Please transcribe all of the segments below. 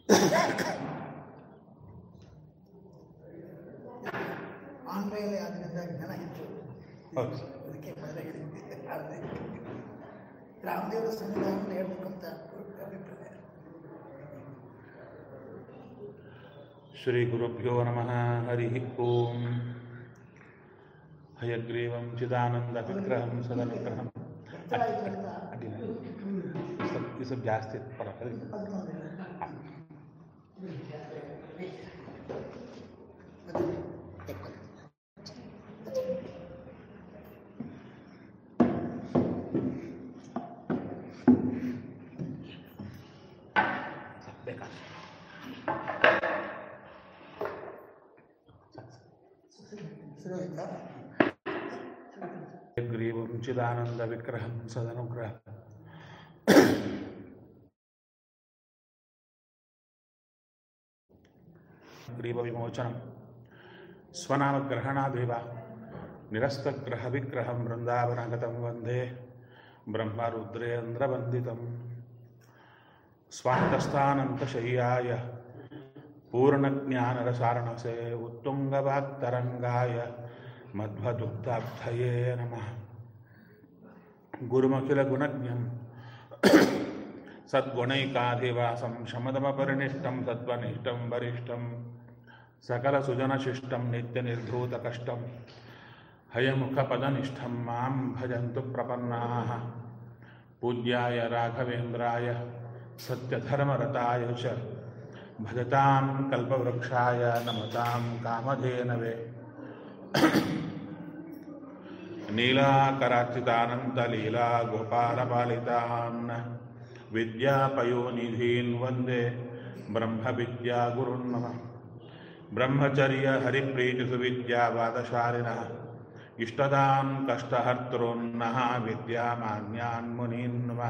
Online ಆದ್ರಿಂದ ಜ್ಞಾನ ಹೆಚ್ಚು ಹೌದು. ಅದಕ್ಕೆ ಮೊದಲೇ ಹೇಳಿದ್ದೆ ಅದೇ. ರಾಮದೇವರ ಸನ್ನಿಧಾನ ಹೇಳ್ಬೇಕು ಅಂತ ಅಭಿಪ್ರಾಯ ಶ್ರೀ ಗುರುಭ್ಯೋ ನಮಃ ಹರಿ ಓಂ ಹಯಗ್ರೀವಂ ಚಿದಾನಂದ ವಿಗ್ರಹಂ ಸದನುಗ್ರಹಂ ಗೊತ್ತಾಯ್ತು ಅಂತ ಅಡ್ಡಿಲ್ಲ ಈ ಸ್ವಲ್ಪ ಈ ಸ್ವಲ್ಪ ಜಾಸ್ತಿ ಪರವಾಗಿಲ್ಲ ಅದು ತೊಂದ್ರೆ ಇಲ್ಲ. ಬೇಕಾ ಸರಿ ಆಯ್ತಾ ಹಯಗ್ರೀವಂ ಚಿದಾನಂದ ವಿಗ್ರಹಂ ಸದನುಗ್ರಹ ಗ್ರೀವ ವಿಮೋಚನಂ ಸ್ವನಾಮಗ್ರಹಣಾದೇವ ನಿರಸ್ತಗ್ರಹವಿಗ್ರಹಂ ವೃಂದಾವನಗತಂ ವಂದೇ ಬ್ರಹ್ಮರುದ್ರೇಂದ್ರವಂದಿತಂ ಸ್ವಾಂತಸ್ಥಾನಂತಶಯ್ಯಾಯ ಪೂರ್ಣಜ್ಞಾನರಸಾರಣಸೆ ಉತ್ತುಂಗವಾಕ್ತರಂಗಾಯ ಮಧ್ವದುಗ್ಧಾಬ್ಧಯೇ ನಮಃ ಗುರುಮಖಿಲಗುಣಜ್ಞಂ ಸದ್ಗುಣೈಕಾಧಿವಾಸಂ ಶಮದಮಪರಿನಿಷ್ಠಂ ಸತ್ವನಿಷ್ಠಂ ವರಿಷ್ಠಂ सकलसुजनशिष्टं नित्यनिर्धूतकष्टं हयमुखपदनिष्ठं मां भजन्तु प्रपन्नाः पूज्याय राघवेन्द्राय सत्यधर्मरताय च भजतां कल्पवृक्षाय नमतां कामधेनवे नीलाकरार्चितानन्तलीला गोपालपालितान् विद्यापयोनिधीन् वन्दे ब्रह्मविद्यागुरुन् नमः ब्रह्मचर्य हरिप्रीतिसुविद्यावादशालिनः इष्टदान् कष्टहर्तॄन्नः विद्यामान्यान् मुनीन् नमः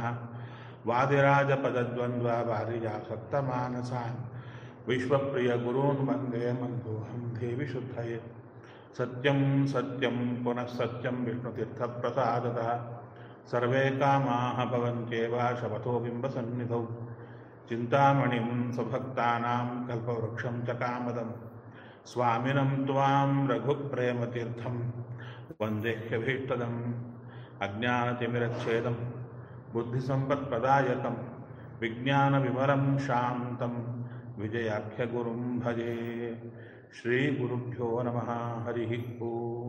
वादिराजपदद्वन्द्ववादिजासक्तमानसान् विश्वप्रियगुरून् वन्दे मन्दोऽहं देवि शुद्धये सत्यं सत्यं पुनः सत्यं विष्णुतीर्थप्रसादतः सर्वे कामाः भवन्त्येव शपथो बिम्बसन्निधौ चिन्तामणिं स्वभक्तानां कल्पवृक्षं च कामदं स्वामिनं त्वां रघुप्रेमतीर्थं वन्देह्यभीष्टदम् अज्ञानतिमिरच्छेदं बुद्धिसम्पत्प्रदायकं विज्ञानविमलं शान्तं विजयाख्यगुरुं भजे ಶ್ರೀಗುರುಭ್ಯೋ ನಮಃ ಹರಿ ಓಂ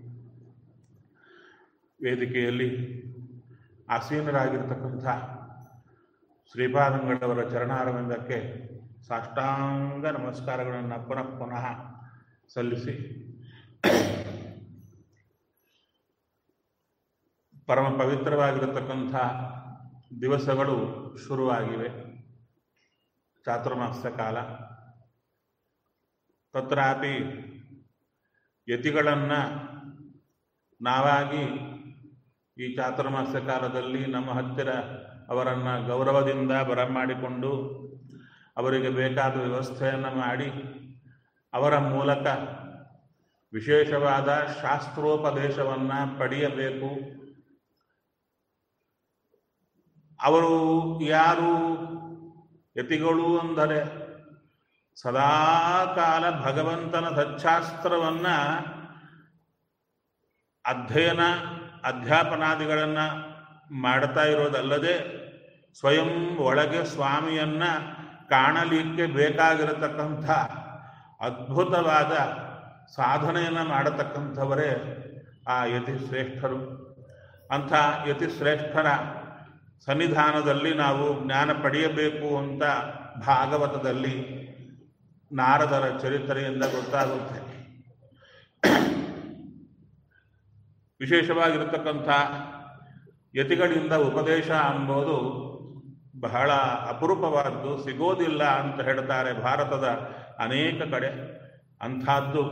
ವೇದಿಕೆಯಲ್ಲಿ ಆಸೀನರಾಗಿರ್ತಕ್ಕಂಥ ಶ್ರೀಪಾದಂಗಳವರ ಚರಣಾರವಿಂದಕ್ಕೆ ಸಾಷ್ಟಾಂಗ ನಮಸ್ಕಾರಗಳನ್ನು ಪುನಃ ಪುನಃ ಸಲ್ಲಿಸಿ ಪರಮ ಪವಿತ್ರವಾಗಿರತಕ್ಕಂಥ ದಿವಸಗಳು ಶುರುವಾಗಿವೆ ಚಾತುರ್ಮಾಸ್ಯ ಕಾಲ ತತ್ರಾಪಿ ಯತಿಗಳನ್ನು ನಾವಾಗಿ ಈ ಚಾತುರ್ಮಾಸ್ಯ ಕಾಲದಲ್ಲಿ ನಮ್ಮ ಹತ್ತಿರ ಅವರನ್ನು ಗೌರವದಿಂದ ಬರಮಾಡಿಕೊಂಡು ಅವರಿಗೆ ಬೇಕಾದ ವ್ಯವಸ್ಥೆಯನ್ನು ಮಾಡಿ ಅವರ ಮೂಲಕ ವಿಶೇಷವಾದ ಶಾಸ್ತ್ರೋಪದೇಶವನ್ನು ಪಡೆಯಬೇಕು ಅವರು ಯಾರು ಯತಿಗಳು ಅಂದರೆ ಸದಾಕಾಲ ಭಗವಂತನ ಸಚ್ಛಾಸ್ತ್ರವನ್ನ ಅಧ್ಯಯನ ಅಧ್ಯಾಪನಾದಿಗಳನ್ನು ಮಾಡ್ತಾ ಇರೋದಲ್ಲದೆ ಸ್ವಯಂ ಒಳಗೆ ಸ್ವಾಮಿಯನ್ನ ಕಾಣಲಿಕ್ಕೆ ಬೇಕಾಗಿರತಕ್ಕಂಥ ಅದ್ಭುತವಾದ ಸಾಧನೆಯನ್ನು ಮಾಡತಕ್ಕಂಥವರೇ ಆ ಯತಿ ಶ್ರೇಷ್ಠರು ಅಂಥ ಯತಿ ಶ್ರೇಷ್ಠರ ಸನ್ನಿಧಾನದಲ್ಲಿ ನಾವು ಜ್ಞಾನ ಪಡೆಯಬೇಕು ಅಂತ ಭಾಗವತದಲ್ಲಿ ನಾರದರ ಚರಿತ್ರೆಯಿಂದ ಗೊತ್ತಾಗುತ್ತೆ ವಿಶೇಷವಾಗಿರತಕ್ಕಂಥ ಯತಿಗಳಿಂದ ಉಪದೇಶ ಅಂಬೋದು ಬಹಳ ಅಪರೂಪವಾದ್ದು ಸಿಗೋದಿಲ್ಲ ಅಂತ ಹೇಳ್ತಾರೆ ಭಾರತದ ಅನೇಕ ಕಡೆ ಅಂಥದ್ದು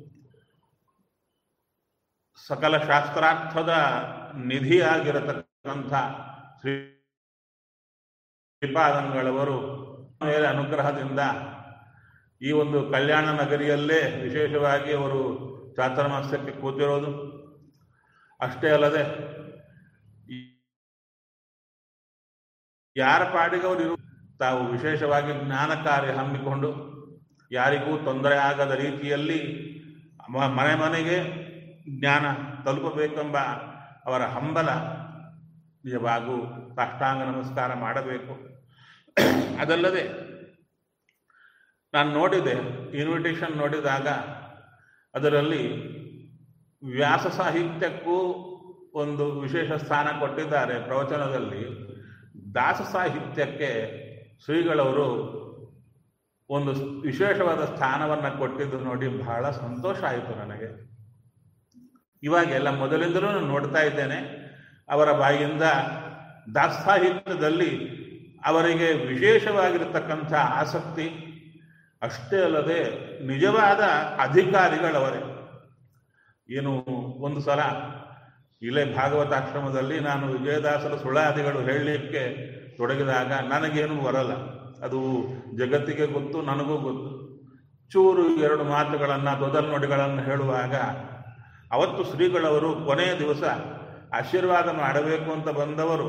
ಸಕಲ ಶಾಸ್ತ್ರಾರ್ಥದ ನಿಧಿಯಾಗಿರತಕ್ಕಂಥ ಶ್ರೀ ಶ್ರೀಪಾದಂಗಳವರು ಮೇಲೆ ಅನುಗ್ರಹದಿಂದ ಈ ಒಂದು ಕಲ್ಯಾಣ ನಗರಿಯಲ್ಲೇ ವಿಶೇಷವಾಗಿ ಅವರು ಚಾತುರ್ಮಾಸ್ಯಕ್ಕೆ ಕೂತಿರೋದು ಅಷ್ಟೇ ಅಲ್ಲದೆ ಯಾರ ಪಾಡಿಗೆ ಅವರು ಇರು ತಾವು ವಿಶೇಷವಾಗಿ ಜ್ಞಾನ ಕಾರ್ಯ ಹಮ್ಮಿಕೊಂಡು ಯಾರಿಗೂ ತೊಂದರೆ ಆಗದ ರೀತಿಯಲ್ಲಿ ಮ- ಮನೆ ಮನೆಗೆ ಜ್ಞಾನ ತಲುಪಬೇಕೆಂಬ ಅವರ ಹಂಬಲ ನಿಜವಾಗೂ ಸಾಷ್ಟಾಂಗ ನಮಸ್ಕಾರ ಮಾಡಬೇಕು ಅದಲ್ಲದೆ ನಾನು ನೋಡಿದೆ ಇನ್ವಿಟೇಷನ್ ನೋಡಿದಾಗ ಅದರಲ್ಲಿ ವ್ಯಾಸ ಸಾಹಿತ್ಯಕ್ಕೂ ಒಂದು ವಿಶೇಷ ಸ್ಥಾನ ಕೊಟ್ಟಿದ್ದಾರೆ ಪ್ರವಚನದಲ್ಲಿ ದಾಸ ಸಾಹಿತ್ಯಕ್ಕೆ ಶ್ರೀಗಳವರು ಒಂದು ವಿಶೇಷವಾದ ಸ್ಥಾನವನ್ನು ಕೊಟ್ಟಿದ್ದು ನೋಡಿ ಬಹಳ ಸಂತೋಷ ಆಯಿತು ನನಗೆ ಇವಾಗೆಲ್ಲ ಮೊದಲಿಂದಲೂ ನಾನು ನೋಡ್ತಾ ಇದ್ದೇನೆ ಅವರ ಬಾಯಿಯಿಂದ ದಾಸ ಸಾಹಿತ್ಯದಲ್ಲಿ ಅವರಿಗೆ ವಿಶೇಷವಾಗಿರತಕ್ಕಂಥ ಆಸಕ್ತಿ ಅಷ್ಟೇ ಅಲ್ಲದೆ ನಿಜವಾದ ಅಧಿಕಾರಿಗಳವರೇ ಏನು ಒಂದು ಸಲ ಇಲ್ಲೇ ಭಾಗವತಾಶ್ರಮದಲ್ಲಿ ನಾನು ವಿಜಯದಾಸರ ಸುಳಾದಿಗಳು ಹೇಳಲಿಕ್ಕೆ ತೊಡಗಿದಾಗ ನನಗೇನು ಬರಲ್ಲ ಅದು ಜಗತ್ತಿಗೆ ಗೊತ್ತು ನನಗೂ ಗೊತ್ತು ಚೂರು ಎರಡು ಮಾತುಗಳನ್ನು ತೊದಲ್ ನುಡಿಗಳನ್ನು ಹೇಳುವಾಗ ಅವತ್ತು ಶ್ರೀಗಳವರು ಕೊನೆಯ ದಿವಸ ಆಶೀರ್ವಾದ ಮಾಡಬೇಕು ಅಂತ ಬಂದವರು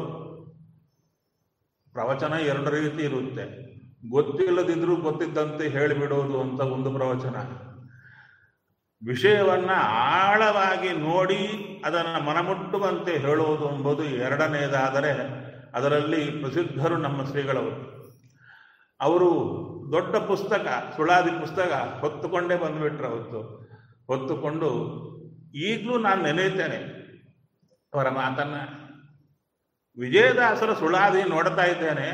ಪ್ರವಚನ ಎರಡು ರೀತಿ ಇರುತ್ತೆ ಗೊತ್ತಿಲ್ಲದಿದ್ರೂ ಗೊತ್ತಿದ್ದಂತೆ ಹೇಳಿಬಿಡೋದು ಅಂತ ಒಂದು ಪ್ರವಚನ ವಿಷಯವನ್ನ ಆಳವಾಗಿ ನೋಡಿ ಅದನ್ನು ಮನಮುಟ್ಟುವಂತೆ ಹೇಳುವುದು ಎಂಬುದು ಎರಡನೆಯದಾದರೆ ಅದರಲ್ಲಿ ಪ್ರಸಿದ್ಧರು ನಮ್ಮ ಶ್ರೀಗಳವರು ಅವರು ದೊಡ್ಡ ಪುಸ್ತಕ ಸುಳಾದಿ ಪುಸ್ತಕ ಹೊತ್ತುಕೊಂಡೇ ಬಂದ್ಬಿಟ್ರು ಅವತ್ತು ಹೊತ್ತುಕೊಂಡು ಈಗಲೂ ನಾನು ನೆನೆಯುತ್ತೇನೆ ಅವರ ಮಾತನ್ನ ವಿಜಯದಾಸರ ಸುಳಾದಿ ನೋಡ್ತಾ ಇದ್ದೇನೆ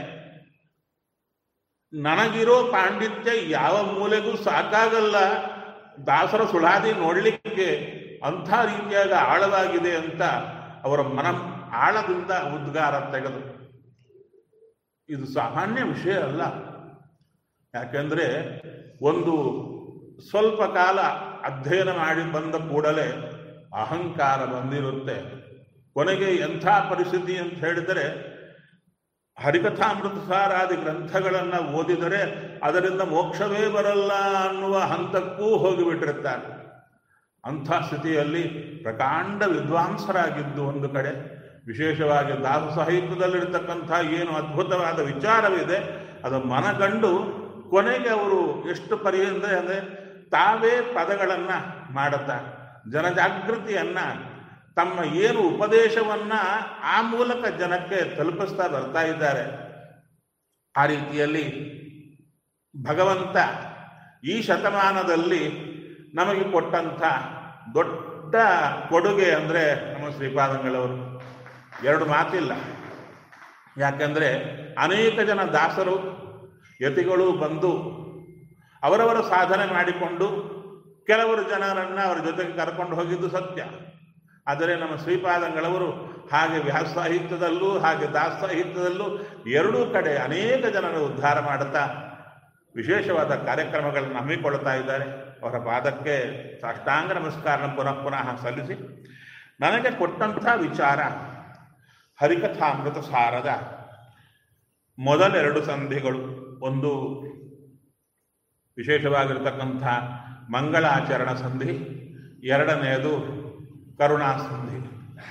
ನನಗಿರೋ ಪಾಂಡಿತ್ಯ ಯಾವ ಮೂಲೆಗೂ ಸಾಕಾಗಲ್ಲ ದಾಸರ ಸುಳಾದಿ ನೋಡಲಿಕ್ಕೆ ಅಂಥ ರೀತಿಯಾದ ಆಳವಾಗಿದೆ ಅಂತ ಅವರ ಮನ ಆಳದಿಂದ ಉದ್ಗಾರ ತೆಗೆದು ಇದು ಸಾಮಾನ್ಯ ವಿಷಯ ಅಲ್ಲ ಯಾಕೆಂದ್ರೆ ಒಂದು ಸ್ವಲ್ಪ ಕಾಲ ಅಧ್ಯಯನ ಮಾಡಿ ಬಂದ ಕೂಡಲೇ ಅಹಂಕಾರ ಬಂದಿರುತ್ತೆ ಕೊನೆಗೆ ಎಂಥ ಪರಿಸ್ಥಿತಿ ಅಂತ ಹೇಳಿದರೆ ಹರಿಕಥಾಮೃತಸಾರಾದಿ ಗ್ರಂಥಗಳನ್ನು ಓದಿದರೆ ಅದರಿಂದ ಮೋಕ್ಷವೇ ಬರಲ್ಲ ಅನ್ನುವ ಹಂತಕ್ಕೂ ಹೋಗಿಬಿಟ್ಟಿರ್ತಾರೆ ಅಂಥ ಸ್ಥಿತಿಯಲ್ಲಿ ಪ್ರಕಾಂಡ ವಿದ್ವಾಂಸರಾಗಿದ್ದು ಒಂದು ಕಡೆ ವಿಶೇಷವಾಗಿ ದಾಸ ಸಾಹಿತ್ಯದಲ್ಲಿರ್ತಕ್ಕಂಥ ಏನು ಅದ್ಭುತವಾದ ವಿಚಾರವಿದೆ ಅದು ಮನಗಂಡು ಕೊನೆಗೆ ಅವರು ಎಷ್ಟು ಪರ್ಯಂತ ಅಂದರೆ ತಾವೇ ಪದಗಳನ್ನು ಮಾಡುತ್ತಾರೆ ಜನಜಾಗೃತಿಯನ್ನ ತಮ್ಮ ಏನು ಉಪದೇಶವನ್ನ ಆ ಮೂಲಕ ಜನಕ್ಕೆ ತಲುಪಿಸ್ತಾ ಬರ್ತಾ ಇದ್ದಾರೆ ಆ ರೀತಿಯಲ್ಲಿ ಭಗವಂತ ಈ ಶತಮಾನದಲ್ಲಿ ನಮಗೆ ಕೊಟ್ಟಂಥ ದೊಡ್ಡ ಕೊಡುಗೆ ಅಂದರೆ ನಮ್ಮ ಶ್ರೀಪಾದಂಗಳವರು ಎರಡು ಮಾತಿಲ್ಲ ಯಾಕೆಂದರೆ ಅನೇಕ ಜನ ದಾಸರು ಯತಿಗಳು ಬಂದು ಅವರವರ ಸಾಧನೆ ಮಾಡಿಕೊಂಡು ಕೆಲವರು ಜನರನ್ನು ಅವರ ಜೊತೆಗೆ ಕರ್ಕೊಂಡು ಹೋಗಿದ್ದು ಸತ್ಯ ಆದರೆ ನಮ್ಮ ಶ್ರೀಪಾದಂಗಳವರು ಹಾಗೆ ವ್ಯಾಸ ಸಾಹಿತ್ಯದಲ್ಲೂ ಹಾಗೆ ದಾಸ ಸಾಹಿತ್ಯದಲ್ಲೂ ಎರಡೂ ಕಡೆ ಅನೇಕ ಜನರ ಉದ್ಧಾರ ಮಾಡುತ್ತಾ ವಿಶೇಷವಾದ ಕಾರ್ಯಕ್ರಮಗಳನ್ನು ಹಮ್ಮಿಕೊಳ್ತಾ ಇದ್ದಾರೆ ಅವರ ಪಾದಕ್ಕೆ ಸಾಷ್ಟಾಂಗ ನಮಸ್ಕಾರ ಪುನಃ ಪುನಃ ಸಲ್ಲಿಸಿ ನನಗೆ ಕೊಟ್ಟಂಥ ವಿಚಾರ ಹರಿಕಥಾಮೃತ ಸಾರದ ಮೊದಲೆರಡು ಸಂಧಿಗಳು ಒಂದು ವಿಶೇಷವಾಗಿರ್ತಕ್ಕಂಥ ಮಂಗಳಾಚರಣ ಸಂಧಿ ಎರಡನೆಯದು ಕರುಣಾ ಸಂಧಿ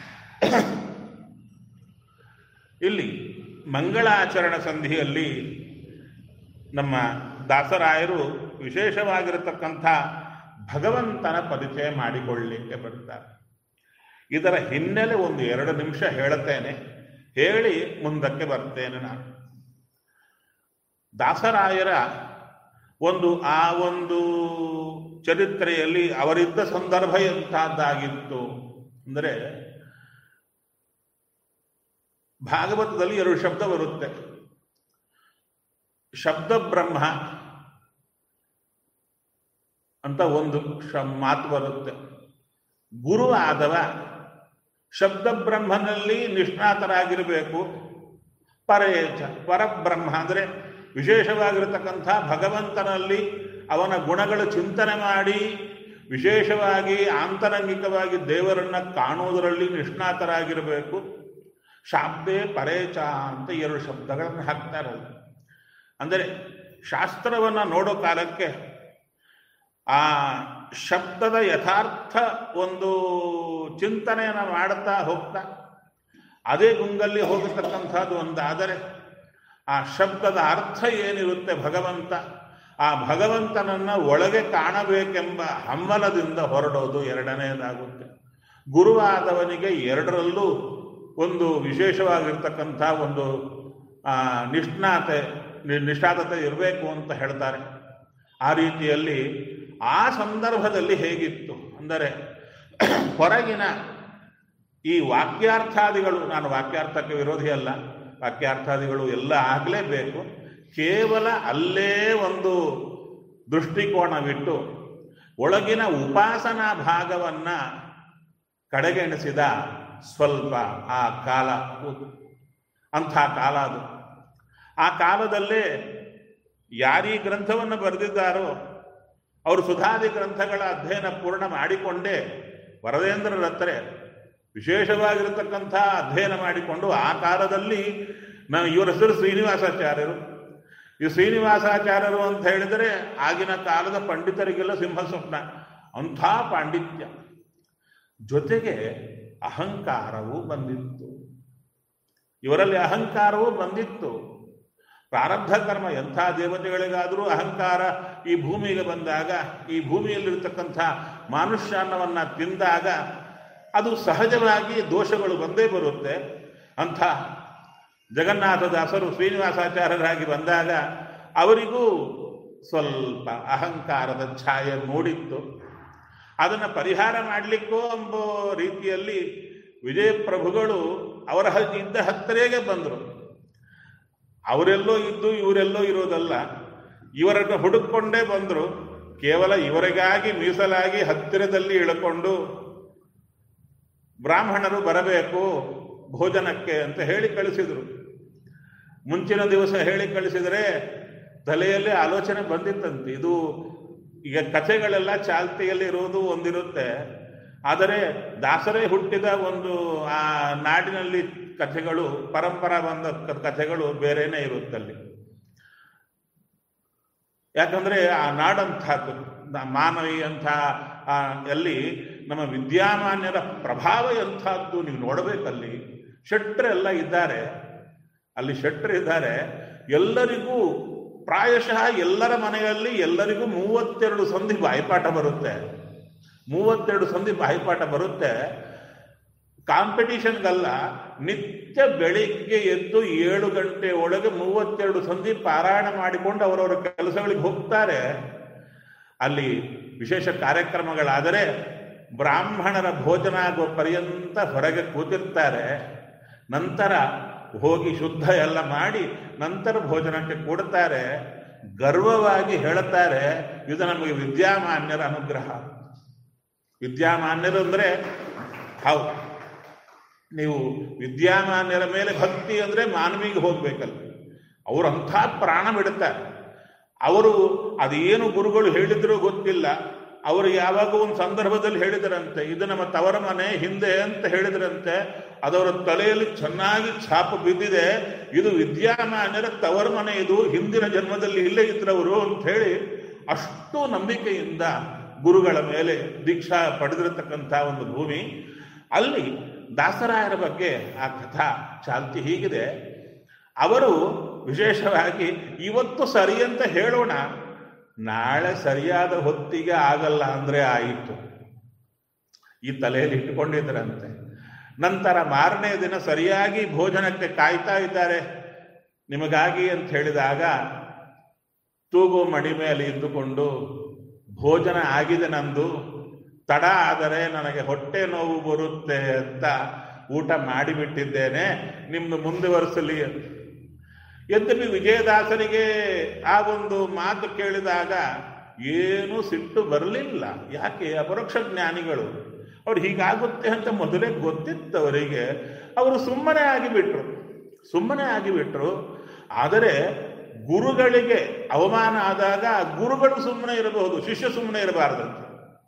ಇಲ್ಲಿ ಮಂಗಳಾಚರಣ ಸಂಧಿಯಲ್ಲಿ ನಮ್ಮ ದಾಸರಾಯರು ವಿಶೇಷವಾಗಿರತಕ್ಕಂಥ ಭಗವಂತನ ಪರಿಚಯ ಮಾಡಿಕೊಳ್ಳಲಿಕ್ಕೆ ಬರ್ತಾರೆ ಇದರ ಹಿನ್ನೆಲೆ ಒಂದು ಎರಡು ನಿಮಿಷ ಹೇಳುತ್ತೇನೆ ಹೇಳಿ ಮುಂದಕ್ಕೆ ಬರ್ತೇನೆ ನಾನು ದಾಸರಾಯರ ಒಂದು ಆ ಒಂದು ಚರಿತ್ರೆಯಲ್ಲಿ ಅವರಿದ್ದ ಸಂದರ್ಭ ಎಂಥದ್ದಾಗಿತ್ತು ಅಂದರೆ ಭಾಗವತದಲ್ಲಿ ಎರಡು ಶಬ್ದ ಬರುತ್ತೆ ಶಬ್ದ ಬ್ರಹ್ಮ ಅಂತ ಒಂದು ಶ ಮಾತು ಬರುತ್ತೆ ಗುರು ಆದವ ಶಬ್ದ ಬ್ರಹ್ಮನಲ್ಲಿ ನಿಷ್ಣಾತರಾಗಿರಬೇಕು ಪರೇಚ ಪರಬ್ರಹ್ಮ ಅಂದರೆ ವಿಶೇಷವಾಗಿರತಕ್ಕಂಥ ಭಗವಂತನಲ್ಲಿ ಅವನ ಗುಣಗಳು ಚಿಂತನೆ ಮಾಡಿ ವಿಶೇಷವಾಗಿ ಆಂತರಂಗಿಕವಾಗಿ ದೇವರನ್ನ ಕಾಣುವುದರಲ್ಲಿ ನಿಷ್ಣಾತರಾಗಿರಬೇಕು ಶಾಬ್ದೇ ಪರೇಚ ಅಂತ ಎರಡು ಶಬ್ದಗಳನ್ನು ಹಾಕ್ತಾರೆ ಅಂದರೆ ಶಾಸ್ತ್ರವನ್ನು ನೋಡೋ ಕಾಲಕ್ಕೆ ಆ ಶಬ್ದದ ಯಥಾರ್ಥ ಒಂದು ಚಿಂತನೆಯನ್ನು ಮಾಡುತ್ತಾ ಹೋಗ್ತಾ ಅದೇ ಗುಂಗಲ್ಲಿ ಹೋಗತಕ್ಕಂಥದ್ದು ಒಂದಾದರೆ ಆ ಶಬ್ದದ ಅರ್ಥ ಏನಿರುತ್ತೆ ಭಗವಂತ ಆ ಭಗವಂತನನ್ನ ಒಳಗೆ ಕಾಣಬೇಕೆಂಬ ಹಂಬಲದಿಂದ ಹೊರಡೋದು ಎರಡನೆಯದಾಗುತ್ತೆ ಗುರುವಾದವನಿಗೆ ಎರಡರಲ್ಲೂ ಒಂದು ವಿಶೇಷವಾಗಿರ್ತಕ್ಕಂಥ ಒಂದು ಆ, ನಿಷ್ಣಾತೆ ನಿ- ನಿಷ್ಠಾತತೆ ಇರಬೇಕು ಅಂತ ಹೇಳ್ತಾರೆ ಆ ರೀತಿಯಲ್ಲಿ ಆ ಸಂದರ್ಭದಲ್ಲಿ ಹೇಗಿತ್ತು ಅಂದರೆ ಹೊರಗಿನ ಈ ವಾಕ್ಯಾರ್ಥಾದಿಗಳು ನಾನು ವಾಕ್ಯಾರ್ಥಕ್ಕೆ ವಿರೋಧಿ ಅಲ್ಲ ವಾಕ್ಯಾರ್ಥಾದಿಗಳು ಎಲ್ಲ ಆಗಲೇಬೇಕು ಕೇವಲ ಅಲ್ಲೇ ಒಂದು ದೃಷ್ಟಿಕೋನವಿಟ್ಟು ಒಳಗಿನ ಉಪಾಸನಾ ಭಾಗವನ್ನ ಕಡೆಗಣಿಸಿದ ಸ್ವಲ್ಪ ಆ ಕಾಲ ಅಂಥ ಕಾಲ ಅದು ಆ ಕಾಲದಲ್ಲೇ ಯಾರೀ ಗ್ರಂಥವನ್ನು ಬರೆದಿದ್ದಾರೋ ಅವರು ಸುಧಾದಿ ಗ್ರಂಥಗಳ ಅಧ್ಯಯನ ಪೂರ್ಣ ಮಾಡಿಕೊಂಡೇ ವರದೇಂದ್ರರ ಹತ್ರ ವಿಶೇಷವಾಗಿರತಕ್ಕಂಥ ಅಧ್ಯಯನ ಮಾಡಿಕೊಂಡು ಆ ಕಾಲದಲ್ಲಿ ನಾವು ಇವರ ಹೆಸರು ಶ್ರೀನಿವಾಸಾಚಾರ್ಯರು ಈ ಶ್ರೀನಿವಾಸಾಚಾರ್ಯರು ಅಂತ ಹೇಳಿದರೆ ಆಗಿನ ಕಾಲದ ಪಂಡಿತರಿಗೆಲ್ಲ ಸಿಂಹ ಸ್ವಪ್ನ ಅಂಥ ಪಾಂಡಿತ್ಯ ಜೊತೆಗೆ ಅಹಂಕಾರವೂ ಬಂದಿತ್ತು ಇವರಲ್ಲಿ ಅಹಂಕಾರವೂ ಬಂದಿತ್ತು ಪ್ರಾರಬ್ಧ ಕರ್ಮ ಎಂಥ ದೇವತೆಗಳಿಗಾದರೂ ಅಹಂಕಾರ ಈ ಭೂಮಿಗೆ ಬಂದಾಗ ಈ ಭೂಮಿಯಲ್ಲಿರ್ತಕ್ಕಂಥ ಮಾನುಷ್ಯಾನ್ನವನ್ನ ತಿಂದಾಗ ಅದು ಸಹಜವಾಗಿ ದೋಷಗಳು ಬಂದೇ ಬರುತ್ತೆ ಅಂಥ ಜಗನ್ನಾಥದಾಸರು ಶ್ರೀನಿವಾಸಾಚಾರ್ಯರಾಗಿ ಬಂದಾಗ ಅವರಿಗೂ ಸ್ವಲ್ಪ ಅಹಂಕಾರದ ಛಾಯೆ ಮೂಡಿತ್ತು ಅದನ್ನು ಪರಿಹಾರ ಮಾಡಲಿಕ್ಕೋ ಎಂಬ ರೀತಿಯಲ್ಲಿ ವಿಜಯ ಪ್ರಭುಗಳು ಅವರ ಹ- ಇದ್ದ ಹತ್ತಿರಗೆ ಬಂದರು ಅವರೆಲ್ಲೋ ಇದ್ದು ಇವರೆಲ್ಲೋ ಇರೋದಲ್ಲ ಇವರನ್ನು ಹುಡುಕೊಂಡೇ ಬಂದರು ಕೇವಲ ಇವರಿಗಾಗಿ ಮೀಸಲಾಗಿ ಹತ್ತಿರದಲ್ಲಿ ಇಳ್ಕೊಂಡು ಬ್ರಾಹ್ಮಣರು ಬರಬೇಕು ಭೋಜನಕ್ಕೆ ಅಂತ ಹೇಳಿ ಕಳಿಸಿದರು ಮುಂಚಿನ ದಿವಸ ಹೇಳಿ ಕಳಿಸಿದರೆ ತಲೆಯಲ್ಲಿ ಆಲೋಚನೆ ಬಂದಿತ್ತಂತೆ ಇದು ಈಗ ಕಥೆಗಳೆಲ್ಲ ಚಾಲ್ತಿಯಲ್ಲಿ ಇರುವುದು ಒಂದಿರುತ್ತೆ ಆದರೆ ದಾಸರೇ ಹುಟ್ಟಿದ ಒಂದು ಆ ನಾಡಿನಲ್ಲಿ ಕಥೆಗಳು ಪರಂಪರಾ ಬಂದ ಕ- ಕಥೆಗಳು ಬೇರೆನೇ ಇರುತ್ತಲ್ಲಿ ಯಾಕಂದ್ರೆ ಆ ನಾಡಂಥದ್ದು ನ- ಮಾನವಿ ಅಂತ ಆ, ಅಲ್ಲಿ ನಮ್ಮ ವಿದ್ಯಾಮಾನ್ಯರ ಪ್ರಭಾವ ಎಂಥದ್ದು ನೀವು ನೋಡಬೇಕಲ್ಲಿ ಶೆಟ್ರೆಲ್ಲ ಇದ್ದಾರೆ ಅಲ್ಲಿ ಶೆಟ್ರು ಇದ್ದಾರೆ ಎಲ್ಲರಿಗೂ ಪ್ರಾಯಶಃ ಎಲ್ಲರ ಮನೆಯಲ್ಲಿ ಎಲ್ಲರಿಗೂ ಮೂವತ್ತೆರಡು ಸಂಧಿ ಬಾಯಿಪಾಠ ಬರುತ್ತೆ ಮೂವತ್ತೆರಡು ಸಂಧಿ ಬಾಯಿಪಾಠ ಬರುತ್ತೆ ಕಾಂಪಿಟಿಷನ್ಗಲ್ಲ ನಿತ್ಯ ಬೆಳಿಗ್ಗೆ ಎದ್ದು ಏಳು ಗಂಟೆ ಒಳಗೆ ಮೂವತ್ತೆರಡು ಸಂಧಿ ಪಾರಾಯಣ ಮಾಡಿಕೊಂಡು ಅವರವರ ಕೆಲಸಗಳಿಗೆ ಹೋಗ್ತಾರೆ ಅಲ್ಲಿ ವಿಶೇಷ ಕಾರ್ಯಕ್ರಮಗಳಾದರೆ ಬ್ರಾಹ್ಮಣರ ಭೋಜನ ಆಗುವ ಪರ್ಯಂತ ಹೊರಗೆ ಕೂತಿರ್ತಾರೆ ನಂತರ ಹೋಗಿ ಶುದ್ಧ ಎಲ್ಲ ಮಾಡಿ ನಂತರ ಭೋಜನಕ್ಕೆ ಕೊಡ್ತಾರೆ ಗರ್ವವಾಗಿ ಹೇಳುತ್ತಾರೆ ಇದು ನಮಗೆ ವಿದ್ಯಾಮಾನ್ಯರ ಅನುಗ್ರಹ ವಿದ್ಯಾಮಾನ್ಯರು ಅಂದರೆ ಹೌದು ನೀವು ವಿದ್ಯಾಮಾನ್ಯರ ಮೇಲೆ ಭಕ್ತಿ ಅಂದರೆ ಮಾನವಿಗೆ ಹೋಗ್ಬೇಕಲ್ಲ ಅವರು ಅಂಥ ಪ್ರಾಣ ಬಿಡುತ್ತಾರೆ ಅವರು ಅದೇನು ಗುರುಗಳು ಹೇಳಿದ್ರು ಗೊತ್ತಿಲ್ಲ ಅವರು ಯಾವಾಗ ಒಂದು ಸಂದರ್ಭದಲ್ಲಿ ಹೇಳಿದರಂತೆ ಇದು ನಮ್ಮ ತವರ ಮನೆ ಹಿಂದೆ ಅಂತ ಹೇಳಿದ್ರಂತೆ ಅದವರ ತಲೆಯಲ್ಲಿ ಚೆನ್ನಾಗಿ ಛಾಪು ಬಿದ್ದಿದೆ ಇದು ವಿದ್ಯಾಮಾನ್ಯರ ತವರ ಮನೆ ಇದು ಹಿಂದಿನ ಜನ್ಮದಲ್ಲಿ ಇಲ್ಲೇ ಇದ್ರವರು ಅಂತ ಹೇಳಿ ಅಷ್ಟು ನಂಬಿಕೆಯಿಂದ ಗುರುಗಳ ಮೇಲೆ ದೀಕ್ಷಾ ಪಡೆದಿರತಕ್ಕಂಥ ಒಂದು ಭೂಮಿ ಅಲ್ಲಿ ದಾಸರಾಯರ ಬಗ್ಗೆ ಆ ಕಥಾ ಚಾಲ್ತಿ ಹೀಗಿದೆ ಅವರು ವಿಶೇಷವಾಗಿ ಇವತ್ತು ಸರಿ ಅಂತ ಹೇಳೋಣ ನಾಳೆ ಸರಿಯಾದ ಹೊತ್ತಿಗೆ ಆಗಲ್ಲ ಅಂದ್ರೆ ಆಯಿತು ಈ ತಲೆಯಲ್ಲಿ ಇಟ್ಟುಕೊಂಡಿದ್ದರಂತೆ ನಂತರ ಮಾರನೇ ದಿನ ಸರಿಯಾಗಿ ಭೋಜನಕ್ಕೆ ಕಾಯ್ತಾ ಇದ್ದಾರೆ ನಿಮಗಾಗಿ ಅಂತ ಹೇಳಿದಾಗ ತೂಗು ಮಡಿ ಮೇಲೆ ಇದ್ದುಕೊಂಡು ಭೋಜನ ಆಗಿದೆ ನಂದು ತಡ ಆದರೆ ನನಗೆ ಹೊಟ್ಟೆ ನೋವು ಬರುತ್ತೆ ಅಂತ ಊಟ ಮಾಡಿಬಿಟ್ಟಿದ್ದೇನೆ ನಿಮ್ದು ಮುಂದುವರಿಸಲಿ ಅಂತ ಯದ್ಯಪಿ ವಿಜಯದಾಸರಿಗೆ ಆ ಒಂದು ಮಾತು ಕೇಳಿದಾಗ ಏನೂ ಸಿಟ್ಟು ಬರಲಿಲ್ಲ ಯಾಕೆ ಅಪರೋಕ್ಷ ಜ್ಞಾನಿಗಳು ಅವ್ರು ಹೀಗಾಗುತ್ತೆ ಅಂತ ಮೊದಲೇ ಗೊತ್ತಿತ್ತು ಅವರಿಗೆ ಅವರು ಸುಮ್ಮನೆ ಆಗಿಬಿಟ್ರು ಸುಮ್ಮನೆ ಆಗಿಬಿಟ್ರು ಆದರೆ ಗುರುಗಳಿಗೆ ಅವಮಾನ ಆದಾಗ ಗುರುಗಳು ಸುಮ್ಮನೆ ಇರಬಹುದು ಶಿಷ್ಯ ಸುಮ್ಮನೆ ಇರಬಾರದಂತೆ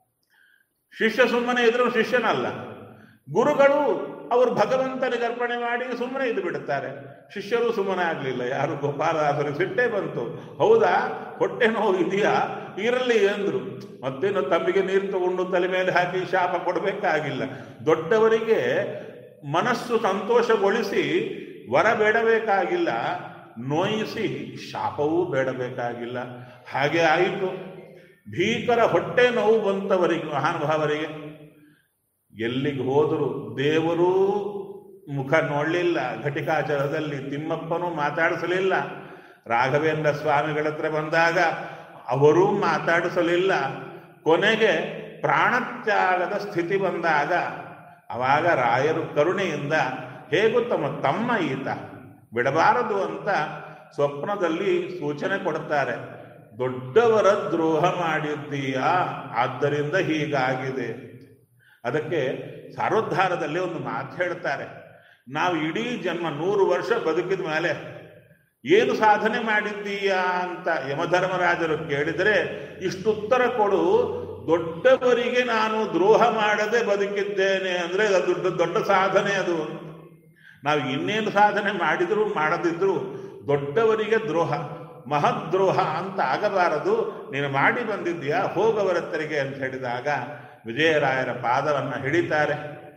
ಶಿಷ್ಯ ಸುಮ್ಮನೆ ಇದ್ರು ಶಿಷ್ಯನಲ್ಲ ಗುರುಗಳು ಅವರು ಭಗವಂತನಿಗೆ ಅರ್ಪಣೆ ಮಾಡಿ ಸುಮ್ಮನೆ ಇದ್ದು ಬಿಡುತ್ತಾರೆ ಶಿಷ್ಯರು ಸುಮ್ಮನೆ ಆಗಲಿಲ್ಲ ಯಾರು ಗೋಪಾಲದಾಸರಿಗೆ ಸಿಟ್ಟೇ ಬಂತು ಹೌದಾ ಹೊಟ್ಟೆ ನೋವು ಇದೆಯಾ ಇರಲಿ ಎಂದ್ರು ಮತ್ತೇನು ತಮ್ಮಿಗೆ ನೀರು ತಗೊಂಡು ತಲೆ ಮೇಲೆ ಹಾಕಿ ಶಾಪ ಕೊಡಬೇಕಾಗಿಲ್ಲ ದೊಡ್ಡವರಿಗೆ ಮನಸ್ಸು ಸಂತೋಷಗೊಳಿಸಿ ವರ ಬೇಡಬೇಕಾಗಿಲ್ಲ ನೋಯಿಸಿ ಶಾಪವೂ ಬೇಡಬೇಕಾಗಿಲ್ಲ ಹಾಗೆ ಆಯಿತು ಭೀಕರ ಹೊಟ್ಟೆ ನೋವು ಬಂತವರಿಗೆ ಮಹಾನುಭಾವರಿಗೆ ಎಲ್ಲಿಗೆ ಹೋದರೂ ದೇವರೂ ಮುಖ ನೋಡಲಿಲ್ಲ ಘಟಿಕಾಚರದಲ್ಲಿ ತಿಮ್ಮಪ್ಪನೂ ಮಾತಾಡಿಸಲಿಲ್ಲ ರಾಘವೇಂದ್ರ ಸ್ವಾಮಿಗಳ ಹತ್ರ ಬಂದಾಗ ಅವರೂ ಮಾತಾಡಿಸಲಿಲ್ಲ ಕೊನೆಗೆ ಪ್ರಾಣತ್ಯಾಗದ ಸ್ಥಿತಿ ಬಂದಾಗ ಅವಾಗ ರಾಯರು ಕರುಣೆಯಿಂದ ಹೇಗೂ ತಮ್ಮ ತಮ್ಮ ಈತ ಬಿಡಬಾರದು ಅಂತ ಸ್ವಪ್ನದಲ್ಲಿ ಸೂಚನೆ ಕೊಡ್ತಾರೆ ದೊಡ್ಡವರ ದ್ರೋಹ ಮಾಡಿದ್ದೀಯಾ ಆದ್ದರಿಂದ ಹೀಗಾಗಿದೆ ಅದಕ್ಕೆ ಸಾರೋದ್ಧಾರದಲ್ಲಿ ಒಂದು ಮಾತು ಹೇಳ್ತಾರೆ ನಾವು ಇಡೀ ಜನ್ಮ ನೂರು ವರ್ಷ ಬದುಕಿದ ಮೇಲೆ ಏನು ಸಾಧನೆ ಮಾಡಿದ್ದೀಯಾ ಅಂತ ಯಮಧರ್ಮರಾಜರು ಕೇಳಿದರೆ ಇಷ್ಟುತ್ತರ ಕೊಡು ದೊಡ್ಡವರಿಗೆ ನಾನು ದ್ರೋಹ ಮಾಡದೆ ಬದುಕಿದ್ದೇನೆ ಅಂದ್ರೆ ಅದು ದೊಡ್ಡ ದೊಡ್ಡ ಸಾಧನೆ ಅದು ನಾವು ಇನ್ನೇನು ಸಾಧನೆ ಮಾಡಿದ್ರು ಮಾಡದಿದ್ರು ದೊಡ್ಡವರಿಗೆ ದ್ರೋಹ ಮಹದ್ರೋಹ ಅಂತ ಆಗಬಾರದು ನೀನು ಮಾಡಿ ಬಂದಿದ್ದೀಯಾ ಹೋಗವರತ್ತರಿಗೆ ಅಂತ ಹೇಳಿದಾಗ ವಿಜಯರಾಯರ ಪಾದವನ್ನು ಹಿಡಿತಾರೆ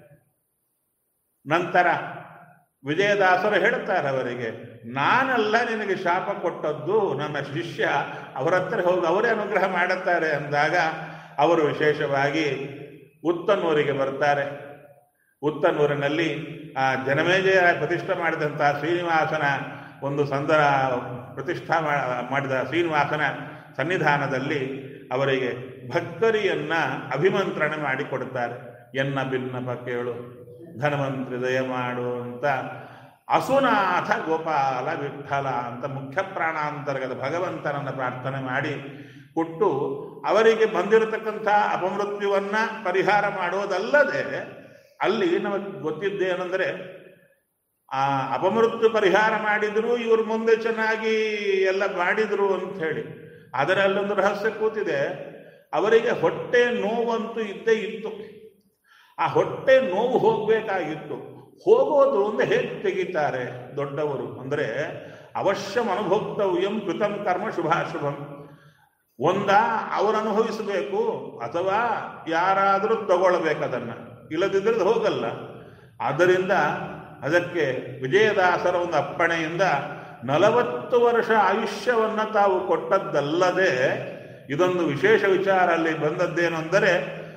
ನಂತರ ವಿಜಯದಾಸರು ಹೇಳ್ತಾರೆ ಅವರಿಗೆ ನಾನಲ್ಲ ನಿನಗೆ ಶಾಪ ಕೊಟ್ಟದ್ದು ನನ್ನ ಶಿಷ್ಯ ಅವರ ಹತ್ರ ಹೋಗಿ ಅವರೇ ಅನುಗ್ರಹ ಮಾಡುತ್ತಾರೆ ಅಂದಾಗ ಅವರು ವಿಶೇಷವಾಗಿ ಉತ್ತನ್ನೂರಿಗೆ ಬರ್ತಾರೆ ಉತ್ತನ್ನೂರಿನಲ್ಲಿ ಆ ಜನಮೇಜಯ ಪ್ರತಿಷ್ಠೆ ಮಾಡಿದಂತಹ ಶ್ರೀನಿವಾಸನ ಒಂದು ಸಂದರ ಪ್ರತಿಷ್ಠಾ ಮಾ- ಮಾಡಿದ ಶ್ರೀನಿವಾಸನ ಸನ್ನಿಧಾನದಲ್ಲಿ ಅವರಿಗೆ ಭಕ್ತರಿಯನ್ನ ಅಭಿಮಂತ್ರಣ ಮಾಡಿಕೊಡುತ್ತಾರೆ ಎನ್ನ ಭಿನ್ನಪ ಕೇಳು ಧನವಂತ್ರಿ ದಯ ಮಾಡು ಅಂತ ಅಸುನಾಥ ಗೋಪಾಲ ವಿಠಲ ಅಂತ ಮುಖ್ಯ ಪ್ರಾಣಾಂತರ್ಗತ ಭಗವಂತನನ್ನ ಪ್ರಾರ್ಥನೆ ಮಾಡಿ ಕೊಟ್ಟು ಅವರಿಗೆ ಬಂದಿರತಕ್ಕಂಥ ಅಪಮೃತ್ಯುವನ್ನ ಪರಿಹಾರ ಮಾಡೋದಲ್ಲದೆ ಅಲ್ಲಿ ನಮಗೆ ಗೊತ್ತಿದ್ದೇನೆಂದರೆ ಆ ಅಪಮೃತ್ಯು ಪರಿಹಾರ ಮಾಡಿದ್ರು ಇವರು ಮುಂದೆ ಚೆನ್ನಾಗಿ ಎಲ್ಲ ಮಾಡಿದ್ರು ಅಂತ ಹೇಳಿ ಆದರೆ ಅಲ್ಲೊಂದು ರಹಸ್ಯ ಕೂತಿದೆ ಅವರಿಗೆ ಹೊಟ್ಟೆ ನೋವಂತೂ ಇದ್ದೇ ಇತ್ತು ಆ ಹೊಟ್ಟೆ ನೋವು ಹೋಗ್ಬೇಕಾಗಿತ್ತು ಹೋಗೋದು ಅಂದ್ರೆ ಹೇಗೆ ತೆಗಿತಾರೆ ದೊಡ್ಡವರು ಅಂದ್ರೆ ಅವಶ್ಯಂ ಅನುಭೋಕ್ತವ್ಯಂ ಕೃತಂ ಕರ್ಮ ಶುಭಾಶುಭಂ ಒಂದ ಅವರು ಅನುಭವಿಸಬೇಕು ಅಥವಾ ಯಾರಾದರೂ ತಗೊಳ್ಬೇಕು ಅದನ್ನ ಇಲ್ಲದಿದ್ರೆ ಅದು ಹೋಗಲ್ಲ ಆದ್ದರಿಂದ ಅದಕ್ಕೆ ವಿಜಯದಾಸರ ಒಂದು ಅಪ್ಪಣೆಯಿಂದ ನಲವತ್ತು ವರ್ಷ ಆಯುಷ್ಯವನ್ನ ತಾವು ಕೊಟ್ಟದ್ದಲ್ಲದೆ ಇದೊಂದು ವಿಶೇಷ ವಿಚಾರ ಅಲ್ಲಿ ಬಂದದ್ದೇನು ಅಂದರೆ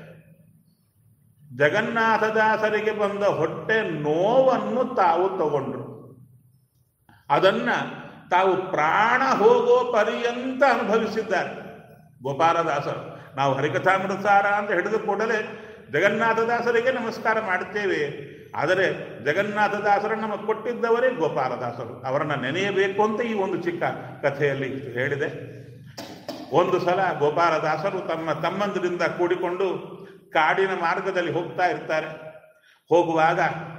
ಜಗನ್ನಾಥದಾಸರಿಗೆ ಬಂದ ಹೊಟ್ಟೆ ನೋವನ್ನು ತಾವು ತಗೊಂಡ್ರು ಅದನ್ನ ತಾವು ಪ್ರಾಣ ಹೋಗೋ ಪರ್ಯಂತ ಅನುಭವಿಸಿದ್ದಾರೆ ಗೋಪಾಲದಾಸರು ನಾವು ಹರಿಕಥಾಮೃತಸಾರ ಅಂತ ಹಿಡಿದು ಕೂಡಲೇ ಜಗನ್ನಾಥದಾಸರಿಗೆ ನಮಸ್ಕಾರ ಮಾಡುತ್ತೇವೆ ಆದರೆ ಜಗನ್ನಾಥದಾಸರು ನಮಗೆ ಕೊಟ್ಟಿದ್ದವರೇ ಗೋಪಾಲದಾಸರು ಅವರನ್ನ ನೆನೆಯಬೇಕು ಅಂತ ಈ ಒಂದು ಚಿಕ್ಕ ಕಥೆಯಲ್ಲಿ ಹೇಳಿದೆ ಒಂದು ಸಲ ಗೋಪಾಲದಾಸರು ತಮ್ಮ ತಮ್ಮಂದರಿಂದ ಕೂಡಿಕೊಂಡು ಕಾಡಿನ ಮಾರ್ಗದಲ್ಲಿ ಹೋಗ್ತಾ ಇರ್ತಾರೆ ಹೋಗುವಾಗ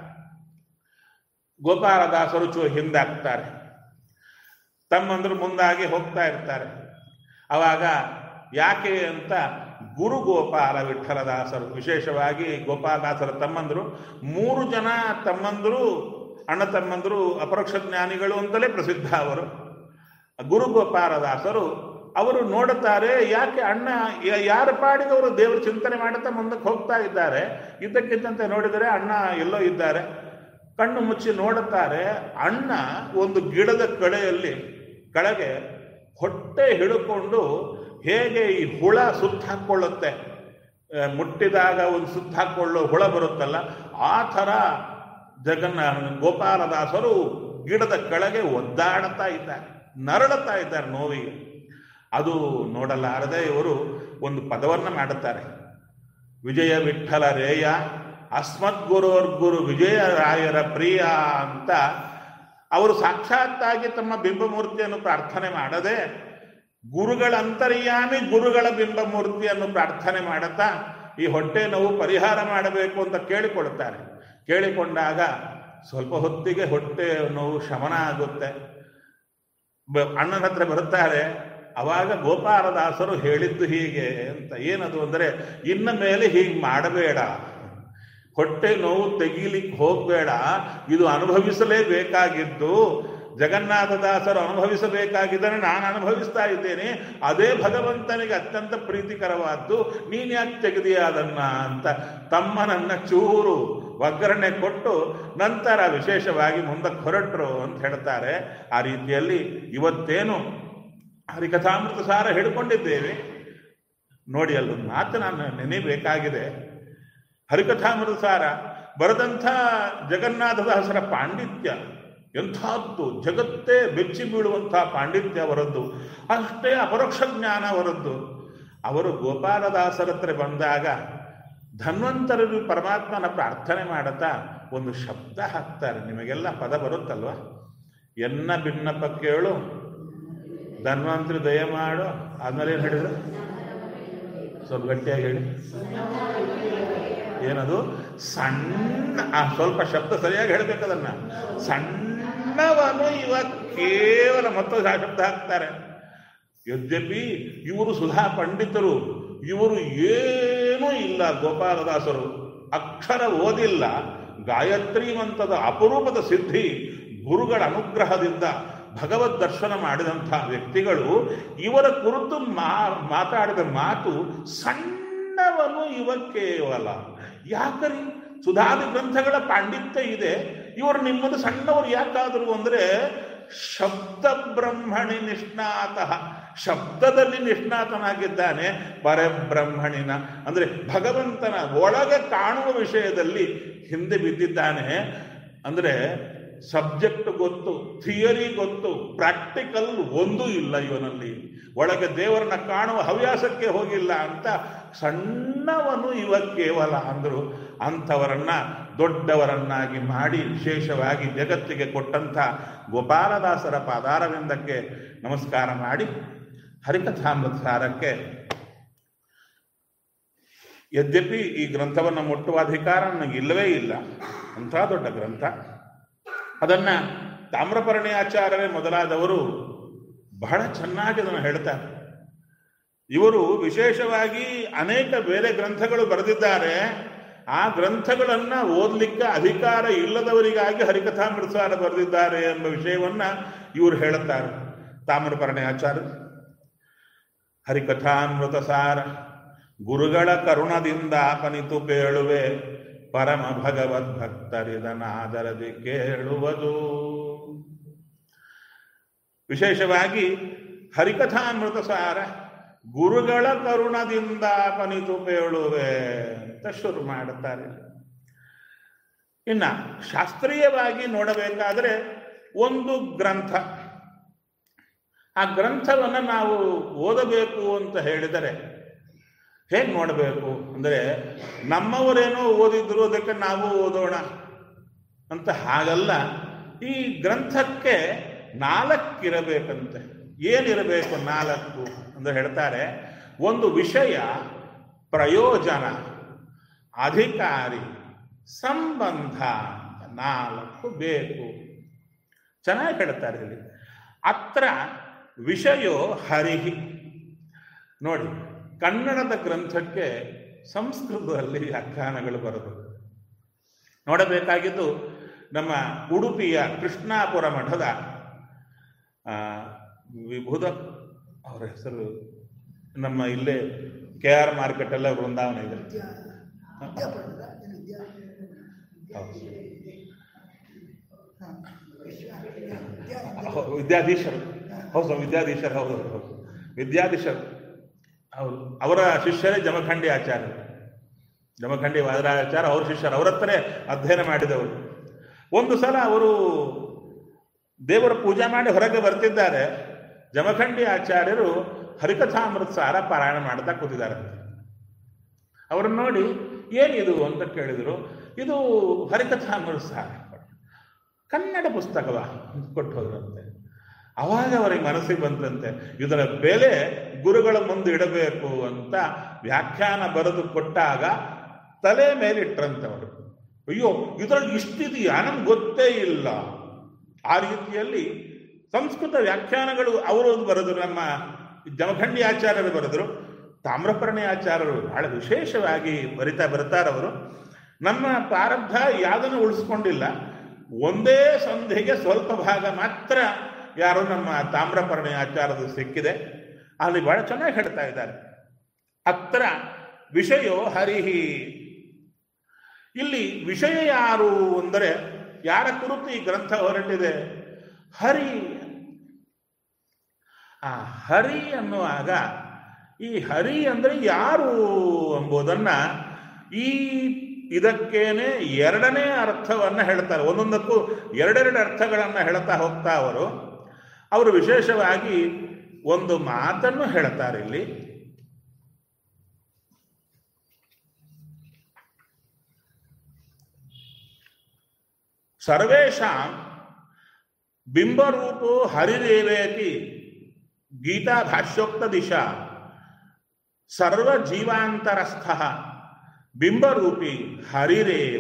ಗೋಪಾಲದಾಸರು ಚೂ ಹಿಂದಾಗ್ತಾರೆ ತಮ್ಮಂದ್ರು ಮುಂದಾಗಿ ಹೋಗ್ತಾ ಇರ್ತಾರೆ ಅವಾಗ ಯಾಕೆ ಅಂತ ಗುರು ಗೋಪಾಲ ವಿಠಲದಾಸರು ವಿಶೇಷವಾಗಿ ಗೋಪಾಲದಾಸರ ತಮ್ಮಂದರು ಮೂರು ಜನ ತಮ್ಮಂದರು ಅಣ್ಣ ತಮ್ಮಂದರು ಅಪರೋಕ್ಷ ಜ್ಞಾನಿಗಳು ಅಂತಲೇ ಪ್ರಸಿದ್ಧ ಅವರು ಗುರು ಗೋಪಾಲದಾಸರು ಅವರು ನೋಡುತ್ತಾರೆ ಯಾಕೆ ಅಣ್ಣ ಯ- ಯಾರ ಪಾಡಿಗೆ ಅವರು ದೇವರ ಚಿಂತನೆ ಮಾಡುತ್ತಾ ಮುಂದಕ್ಕೆ ಹೋಗ್ತಾ ಇದ್ದಾರೆ ಇದ್ದಕ್ಕಿದ್ದಂತೆ ನೋಡಿದರೆ ಅಣ್ಣ ಎಲ್ಲೋ ಇದ್ದಾರೆ ಕಣ್ಣು ಮುಚ್ಚಿ ನೋಡುತ್ತಾರೆ ಅಣ್ಣ ಒಂದು ಗಿಡದ ಕಡೆಯಲ್ಲಿ ಕೆಳಗೆ ಹೊಟ್ಟೆ ಹಿಡ್ಕೊಂಡು ಹೇಗೆ ಈ ಹುಳ ಸುತ್ತ ಹಾಕ್ಕೊಳ್ಳುತ್ತೆ ಆ, ಮುಟ್ಟಿದಾಗ ಒಂದು ಸುತ್ತ ಹಾಕ್ಕೊಳ್ಳೋ ಹುಳ ಬರುತ್ತಲ್ಲ ಆ ಥರ ಜಗನ್ನ ಗೋಪಾಲದಾಸರು ಗಿಡದ ಕೆಳಗೆ ಒದ್ದಾಡುತ್ತಾ ಇದ್ದಾರೆ ನರಳುತ್ತಾ ಇದ್ದಾರೆ ನೋವಿಗೆ ಅದು ನೋಡಲಾರದೆ ಇವರು ಒಂದು ಪದವನ್ನು ಮಾಡುತ್ತಾರೆ ವಿಜಯ ವಿಠಲ ರೇಯ ಅಸ್ಮದ್ಗುರೋರ್ಗುರು ವಿಜಯರಾಯರ ಪ್ರಿಯ ಅಂತ ಅವರು ಸಾಕ್ಷಾತ್ತಾಗಿ ತಮ್ಮ ಬಿಂಬಮೂರ್ತಿಯನ್ನು ಪ್ರಾರ್ಥನೆ ಮಾಡದೆ ಗುರುಗಳ ಅಂತರ್ಯಾಮಿ ಗುರುಗಳ ಬಿಂಬಮೂರ್ತಿಯನ್ನು ಪ್ರಾರ್ಥನೆ ಮಾಡುತ್ತಾ ಈ ಹೊಟ್ಟೆ ನೋವು ಪರಿಹಾರ ಮಾಡಬೇಕು ಅಂತ ಕೇಳಿಕೊಳ್ತಾರೆ ಕೇಳಿಕೊಂಡಾಗ ಸ್ವಲ್ಪ ಹೊತ್ತಿಗೆ ಹೊಟ್ಟೆ ನೋವು ಶಮನ ಆಗುತ್ತೆ ಬ- ಅಣ್ಣನ ಹತ್ರ ಬರುತ್ತಾರೆ ಅವಾಗ ಗೋಪಾಲದಾಸರು ಹೇಳಿದ್ದು ಹೀಗೆ ಅಂತ ಏನದು ಅಂದರೆ ಇನ್ನ ಮೇಲೆ ಹೀಗೆ ಮಾಡಬೇಡ ಹೊಟ್ಟೆ ನೋವು ತೆಗೀಲಿಕ್ಕೆ ಹೋಗಬೇಡ ಇದು ಅನುಭವಿಸಲೇಬೇಕಾಗಿದ್ದು ಜಗನ್ನಾಥದಾಸರು ಅನುಭವಿಸಬೇಕಾಗಿದ್ದರೆ ನಾನು ಅನುಭವಿಸ್ತಾ ಇದ್ದೇನೆ ಅದೇ ಭಗವಂತನಿಗೆ ಅತ್ಯಂತ ಪ್ರೀತಿಕರವಾದ್ದು ನೀನ್ ಯಾಕೆ ತೆಗೆದಿಯ ಅದನ್ನ ಅಂತ ತಮ್ಮನನ್ನ ಚೂರು ಒಗ್ಗರಣೆ ಕೊಟ್ಟು ನಂತರ ವಿಶೇಷವಾಗಿ ಮುಂದಕ್ಕೆ ಹೊರಟರು ಅಂತ ಹೇಳ್ತಾರೆ ಆ ರೀತಿಯಲ್ಲಿ ಇವತ್ತೇನು ಹರಿಕಥಾಮೃತ ಸಾರ ಹಿಡ್ಕೊಂಡಿದ್ದೇವೆ ನೋಡಿ ಅಲ್ಲೊಂದು ಮಾತು ನಾನು ನೆನೆಬೇಕಾಗಿದೆ ಹರಿಕಥಾಮೃತ ಸಾರ ಬರೆದಂಥ ಜಗನ್ನಾಥದಾಸರ ಪಾಂಡಿತ್ಯ ಎಂಥದ್ದು ಜಗತ್ತೇ ಬೆಚ್ಚಿ ಬೀಳುವಂತಹ ಪಾಂಡಿತ್ಯ ಅವರದ್ದು ಅಷ್ಟೇ ಅಪರೋಕ್ಷ ಜ್ಞಾನ ಅವರದ್ದು ಅವರು ಗೋಪಾಲದಾಸರ ಹತ್ರ ಬಂದಾಗ ಧನ್ವಂತರರು ಪರಮಾತ್ಮನ ಪ್ರಾರ್ಥನೆ ಮಾಡುತ್ತಾ ಒಂದು ಶಬ್ದ ಹಾಕ್ತಾರೆ ನಿಮಗೆಲ್ಲ ಪದ ಬರುತ್ತಲ್ವ ಎನ್ನ ಭಿನ್ನಪ ಕೇಳು ಧನ್ವಂತರಿ ದಯ ಮಾಡು ಆದ್ಮೇಲೆ ಏನು ಹೇಳಿದ್ರು ಸ್ವಲ್ಪ ಗಟ್ಟಿಯಾಗಿ ಹೇಳಿ ಏನದು ಸಣ್ಣ ಆ ಸ್ವಲ್ಪ ಶಬ್ದ ಸರಿಯಾಗಿ ಹೇಳ್ಬೇಕು ಅದನ್ನ ಸಣ್ಣವನು ಇವ ಕೇವಲ ಮತ್ತೊಂದು ಆ ಶಬ್ದ ಹಾಕ್ತಾರೆ ಯದ್ಯಪಿ ಇವರು ಸುಧಾ ಪಂಡಿತರು ಇವರು ಏನೂ ಇಲ್ಲ ಗೋಪಾಲದಾಸರು ಅಕ್ಷರ ಓದಿಲ್ಲ ಗಾಯತ್ರಿ ಮಂತ್ರದ ಅಪರೂಪದ ಸಿದ್ಧಿ ಗುರುಗಳ ಅನುಗ್ರಹದಿಂದ ಭಗವದ್ ದರ್ಶನ ಮಾಡಿದಂಥ ವ್ಯಕ್ತಿಗಳು ಇವರ ಕುರಿತು ಮಾ ಮಾತಾಡಿದ ಮಾತು ಸಣ್ಣವನು ಇವ ಕೇವಲ ಯಾಕರಿ ಸುಧಾದಿ ಗ್ರಂಥಗಳ ಪಾಂಡಿತ್ಯ ಇದೆ ಇವರು ನಿಮ್ಮದು ಸಣ್ಣವರು ಯಾಕಾದರು ಅಂದ್ರೆ ಶಬ್ದ ಬ್ರಹ್ಮಣಿ ನಿಷ್ಣಾತ ಶಬ್ದದಲ್ಲಿ ನಿಷ್ಣಾತನಾಗಿದ್ದಾನೆ ಪರಬ್ರಹ್ಮಣಿನ ಅಂದ್ರೆ ಭಗವಂತನ ಒಳಗೆ ಕಾಣುವ ವಿಷಯದಲ್ಲಿ ಹಿಂದೆ ಬಿದ್ದಿದ್ದಾನೆ ಅಂದ್ರೆ ಸಬ್ಜೆಕ್ಟ್ ಗೊತ್ತು ಥಿಯರಿ ಗೊತ್ತು ಪ್ರಾಕ್ಟಿಕಲ್ ಒಂದೂ ಇಲ್ಲ ಇವನಲ್ಲಿ ಒಳಗೆ ದೇವರನ್ನ ಕಾಣುವ ಹವ್ಯಾಸಕ್ಕೆ ಹೋಗಿಲ್ಲ ಅಂತ ಸಣ್ಣವನು ಇವ ಕೇವಲ ಅಂದರು ಅಂಥವರನ್ನ ದೊಡ್ಡವರನ್ನಾಗಿ ಮಾಡಿ ವಿಶೇಷವಾಗಿ ಜಗತ್ತಿಗೆ ಕೊಟ್ಟಂಥ ಗೋಪಾಲದಾಸರ ಪಾದಾರವಿಂದಕ್ಕೆ ನಮಸ್ಕಾರ ಮಾಡಿ ಹರಿಕಥಾಮೃತ ಸಾರಕ್ಕೆ ಯದ್ಯಪಿ ಈ ಗ್ರಂಥವನ್ನು ಮುಟ್ಟುವ ಅಧಿಕಾರ ನನಗೆ ಇಲ್ಲವೇ ಇಲ್ಲ ಅಂಥ ದೊಡ್ಡ ಗ್ರಂಥ ಅದನ್ನ ತಾಮ್ರಪರ್ಣಿ ಆಚಾರ್ಯರೇ ಮೊದಲಾದವರು ಬಹಳ ಚೆನ್ನಾಗಿ ಅದನ್ನು ಹೇಳ್ತಾರೆ ಇವರು ವಿಶೇಷವಾಗಿ ಅನೇಕ ಬೇರೆ ಗ್ರಂಥಗಳು ಬರೆದಿದ್ದಾರೆ ಆ ಗ್ರಂಥಗಳನ್ನ ಓದಲಿಕ್ಕೆ ಅಧಿಕಾರ ಇಲ್ಲದವರಿಗಾಗಿ ಹರಿಕಥಾಮೃತಸಾರ ಬರೆದಿದ್ದಾರೆ ಎಂಬ ವಿಷಯವನ್ನ ಇವರು ಹೇಳುತ್ತಾರೆ ತಾಮ್ರಪರ್ಣಿ ಆಚಾರ್ಯ ಹರಿಕಥಾಮೃತ ಸಾರ ಗುರುಗಳ ಕರುಣದಿಂದ ಪನಿತು ಪೇಳುವೆ ಪರಮ ಭಗವದ್ಭಕ್ತರಿದನಾದರದಿ ಕೇಳುವುದು ವಿಶೇಷವಾಗಿ ಹರಿಕಥಾಮೃತ ಸಾರ ಗುರುಗಳ ಕರುಣದಿಂದ ಪನಿತು ಪೇಳುವೆ ಅಂತ ಶುರು ಮಾಡುತ್ತಾರೆ ಇನ್ನ ಶಾಸ್ತ್ರೀಯವಾಗಿ ನೋಡಬೇಕಾದ್ರೆ ಒಂದು ಗ್ರಂಥ ಆ ಗ್ರಂಥವನ್ನು ನಾವು ಓದಬೇಕು ಅಂತ ಹೇಳಿದರೆ ಹೇಗೆ ನೋಡಬೇಕು ಅಂದರೆ ನಮ್ಮವರೇನೋ ಓದಿದ್ರು ಅದಕ್ಕೆ ನಾವು ಓದೋಣ ಅಂತ ಹಾಗಲ್ಲ ಈ ಗ್ರಂಥಕ್ಕೆ ನಾಲ್ಕಿರಬೇಕಂತೆ ಏನಿರಬೇಕು ನಾಲ್ಕು ಅಂತ ಹೇಳ್ತಾರೆ ಒಂದು ವಿಷಯ ಪ್ರಯೋಜನ ಅಧಿಕಾರಿ ಸಂಬಂಧ ಅಂತ ನಾಲ್ಕು ಬೇಕು ಚೆನ್ನಾಗಿ ಹೇಳ್ತಾರೆ ಇಲ್ಲಿ ಅತ್ರ ವಿಷಯೋ ಹರಿಹಿ ನೋಡಿ ಕನ್ನಡದ ಗ್ರಂಥಕ್ಕೆ ಸಂಸ್ಕೃತದಲ್ಲಿ ವ್ಯಾಖ್ಯಾನಗಳು ಬರೋದು ನೋಡಬೇಕಾಗಿದ್ದು ನಮ್ಮ ಉಡುಪಿಯ ಕೃಷ್ಣಾಪುರ ಮಠದ ಆ, ವಿಭುಧ ಅವರ ಹೆಸರು ನಮ್ಮ ಇಲ್ಲೇ ಕೆ ಆರ್ ಮಾರ್ಕೆಟ್ ಎಲ್ಲ ವೃಂದಾವನ ಇದೆ ವಿದ್ಯಾ ವಿದ್ಯಾ ಪಂಡಿತ ಏನು ವಿದ್ಯಾ ಹೌದು. ಹಾ, ವಿಶ್ವ ವಿದ್ಯಾ ಹೌದು, ವಿದ್ಯಾಧೀಶರು ಹೌದು ವಿದ್ಯಾಧೀಶರು ಹೌದು ಹೌದು, ಹೌದು ವಿದ್ಯಾಧೀಶರು ಹೌದು ಅವರ ಶಿಷ್ಯರೇ ಜಮಖಂಡಿ ಆಚಾರ್ಯ ಜಮಖಂಡಿ ವಾದರಾಚಾರ್ಯ ಅವ್ರ ಶಿಷ್ಯರು ಅವ್ರ ಹತ್ರನೇ ಅಧ್ಯಯನ ಮಾಡಿದವರು ಒಂದು ಸಲ ಅವರು ದೇವರ ಪೂಜೆ ಮಾಡಿ ಹೊರಗೆ ಬರ್ತಿದ್ದಾರೆ ಜಮಖಂಡಿ ಆಚಾರ್ಯರು ಹರಿಕಥಾಮೃತ ಸಾರ ಪಾರಾಯಣ ಮಾಡ್ತಾ ಕೂತಿದ್ದಾರೆ ಅವ್ರನ್ನ ನೋಡಿ ಏನಿದು ಅಂತ ಕೇಳಿದರು ಇದು ಹರಿಕಥಾಮೃತ ಸಾರ ಕನ್ನಡ ಪುಸ್ತಕವ ಅಂತ ಕೊಟ್ಟು ಹೋದ್ರಂತೆ ಅವಾಗ ಅವರಿಗೆ ಮನಸ್ಸಿಗೆ ಬಂತಂತೆ ಇದರ ಬೆಲೆ ಗುರುಗಳ ಮುಂದೆ ಇಡಬೇಕು ಅಂತ ವ್ಯಾಖ್ಯಾನ ಬರೆದು ಕೊಟ್ಟಾಗ ತಲೆ ಮೇಲೆ ಇಟ್ರಂತವರು ಅಯ್ಯೋ ಇದರಲ್ಲಿ ಇಷ್ಟಿದೆಯಾ ನಮ್ಗೆ ಗೊತ್ತೇ ಇಲ್ಲ ಆ ರೀತಿಯಲ್ಲಿ ಸಂಸ್ಕೃತ ವ್ಯಾಖ್ಯಾನಗಳು ಅವರು ಬರೆದರು ನಮ್ಮ ಜಮಖಂಡಿ ಆಚಾರ್ಯರು ಬರೆದರು ತಾಮ್ರಪರ್ಣಿ ಆಚಾರ್ಯರು ಬಹಳ ವಿಶೇಷವಾಗಿ ಬರಿತಾ ಬರ್ತಾರವರು ನಮ್ಮ ಪ್ರಾರಬ್ಧ ಯಾವುದನ್ನು ಉಳಿಸ್ಕೊಂಡಿಲ್ಲ ಒಂದೇ ಸಂಧಿಗೆ ಸ್ವಲ್ಪ ಭಾಗ ಮಾತ್ರ ಯಾರೋ ನಮ್ಮ ತಾಮ್ರಪರ್ಣಿ ಆಚಾರದ ಸಿಕ್ಕಿದೆ ಅಲ್ಲಿ ಬಹಳ ಚೆನ್ನಾಗಿ ಹೇಳ್ತಾ ಇದ್ದಾರೆ ಅತ್ರ ವಿಷಯೋ ಹರಿಹಿ ಇಲ್ಲಿ ವಿಷಯ ಯಾರು ಅಂದರೆ ಯಾರ ಕುರಿತು ಈ ಗ್ರಂಥ ಹೊರಟಿದೆ ಹರಿ ಆ ಹರಿ ಅನ್ನುವಾಗ ಈ ಹರಿ ಅಂದ್ರೆ ಯಾರು ಎಂಬುದನ್ನ ಈ ಇದಕ್ಕೇನೆ ಎರಡನೇ ಅರ್ಥವನ್ನ ಹೇಳ್ತಾರೆ ಒಂದೊಂದಕ್ಕೂ ಎರಡೆರಡು ಅರ್ಥಗಳನ್ನ ಹೇಳ್ತಾ ಹೋಗ್ತಾ ಅವರು ಅವರು ವಿಶೇಷವಾಗಿ ಒಂದು ಮಾತನ್ನು ಹೇಳ್ತಾರೆ ಇಲ್ಲಿ ಸರ್ವೇಷಾಂ ಬಿಂಬರೂಪೋ ಹರಿರೇವೇತಿ ಗೀತಾ ಭಾಷ್ಯೋಕ್ತ ದಿಶಾ ಸರ್ವ ಜೀವಾಂತರಸ್ಥ ಬಿಂಬರೂಪಿ ಹರಿರೇವ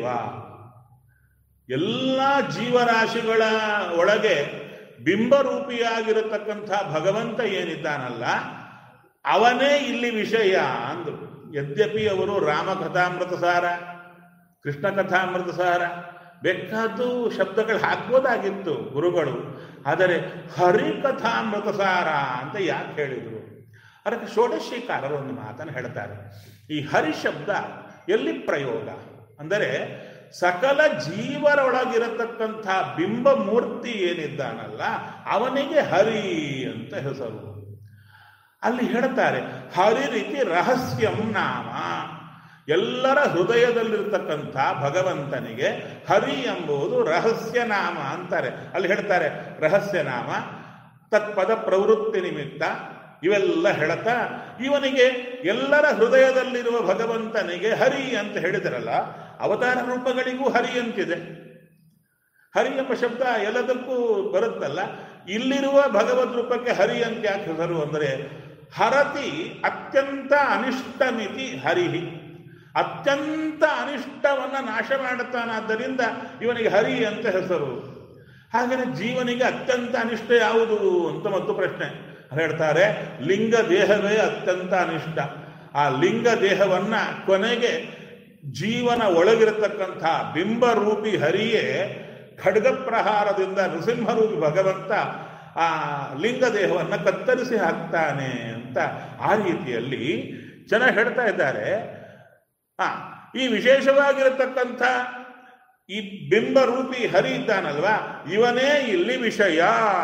ಎಲ್ಲ ಜೀವರಾಶಿಗಳ ಒಳಗೆ ಬಿಂಬರೂಪಿಯಾಗಿರತಕ್ಕಂಥ ಭಗವಂತ ಏನಿದ್ದಾನಲ್ಲ ಅವನೇ ಇಲ್ಲಿ ವಿಷಯ ಅಂದ್ರು ಯದ್ಯಪಿ ಅವರು ರಾಮಕಥಾಮೃತ ಸಾರ ಕೃಷ್ಣ ಕಥಾಮೃತ ಸಾರ ಬೇಕಾದ್ದು ಶಬ್ದಗಳು ಹಾಕ್ಬೋದಾಗಿತ್ತು ಗುರುಗಳು ಆದರೆ ಹರಿಕಥಾಮೃತ ಸಾರ ಅಂತ ಯಾಕೆ ಹೇಳಿದರು ಅದಕ್ಕೆ ಷೋಡಶೀಕಾರರು ಒಂದು ಮಾತನ್ನು ಹೇಳ್ತಾರೆ ಈ ಹರಿ ಶಬ್ದ ಎಲ್ಲಿ ಪ್ರಯೋಗ ಅಂದರೆ ಸಕಲ ಜೀವರೊಳಗಿರತಕ್ಕಂಥ ಬಿಂಬ ಮೂರ್ತಿ ಏನಿದ್ದಾನಲ್ಲ ಅವನಿಗೆ ಹರಿ ಅಂತ ಹೆಸರು ಅಲ್ಲಿ ಹೇಳ್ತಾರೆ ಹರಿ ರೀತಿ ರಹಸ್ಯಂ ನಾಮ ಎಲ್ಲರ ಹೃದಯದಲ್ಲಿರ್ತಕ್ಕಂಥ ಭಗವಂತನಿಗೆ ಹರಿ ಎಂಬುದು ರಹಸ್ಯ ನಾಮ ಅಂತಾರೆ ಅಲ್ಲಿ ಹೇಳ್ತಾರೆ ರಹಸ್ಯ ನಾಮ ತತ್ಪದ ಪ್ರವೃತ್ತಿ ನಿಮಿತ್ತ ಇವೆಲ್ಲ ಹೇಳ್ತಾ ಇವನಿಗೆ ಎಲ್ಲರ ಹೃದಯದಲ್ಲಿರುವ ಭಗವಂತನಿಗೆ ಹರಿ ಅಂತ ಹೇಳಿದರಲ್ಲ ಅವತಾರ ರೂಪಗಳಿಗೂ ಹರಿ ಅಂತಿದೆ ಹರಿ ಎಂಬ ಶಬ್ದ ಎಲ್ಲದಕ್ಕೂ ಬರುತ್ತಲ್ಲ ಇಲ್ಲಿರುವ ಭಗವದ್ ರೂಪಕ್ಕೆ ಹರಿ ಅಂತ ಯಾಕೆ ಹೆಸರು ಅಂದರೆ ಹರತಿ ಅತ್ಯಂತ ಅನಿಷ್ಟಮಿತಿ ಹರಿಹಿ ಅತ್ಯಂತ ಅನಿಷ್ಟವನ್ನ ನಾಶ ಮಾಡುತ್ತಾನಾದ್ದರಿಂದ ಇವನಿಗೆ ಹರಿ ಅಂತ ಹೆಸರು ಹಾಗೆಯೇ ಜೀವನಿಗೆ ಅತ್ಯಂತ ಅನಿಷ್ಟ ಯಾವುದು ಅಂತ ಮತ್ತು ಪ್ರಶ್ನೆ ಹೇಳ್ತಾರೆ ಲಿಂಗ ದೇಹವೇ ಅತ್ಯಂತ ಅನಿಷ್ಟ ಆ ಲಿಂಗ ದೇಹವನ್ನ ಕೊನೆಗೆ ಜೀವನ ಒಳಗಿರತಕ್ಕಂಥ ಬಿಂಬರೂಪಿ ಹರಿಯೇ ಖಡ್ಗ ಪ್ರಹಾರದಿಂದ ನೃಸಿಂಹರೂಪಿ ಭಗವಂತ ಆ ಲಿಂಗ ದೇಹವನ್ನು ಕತ್ತರಿಸಿ ಹಾಕ್ತಾನೆ ಅಂತ ಆ ರೀತಿಯಲ್ಲಿ ಜನ ಹೇಳ್ತಾ ಇದ್ದಾರೆ ಆ ಈ ವಿಶೇಷವಾಗಿರತಕ್ಕಂಥ ಈ ಬಿಂಬರೂಪಿ ಹರಿ ಇದ್ದಾನಲ್ವಾ ಇವನೇ ಇಲ್ಲಿ ವಿಷಯ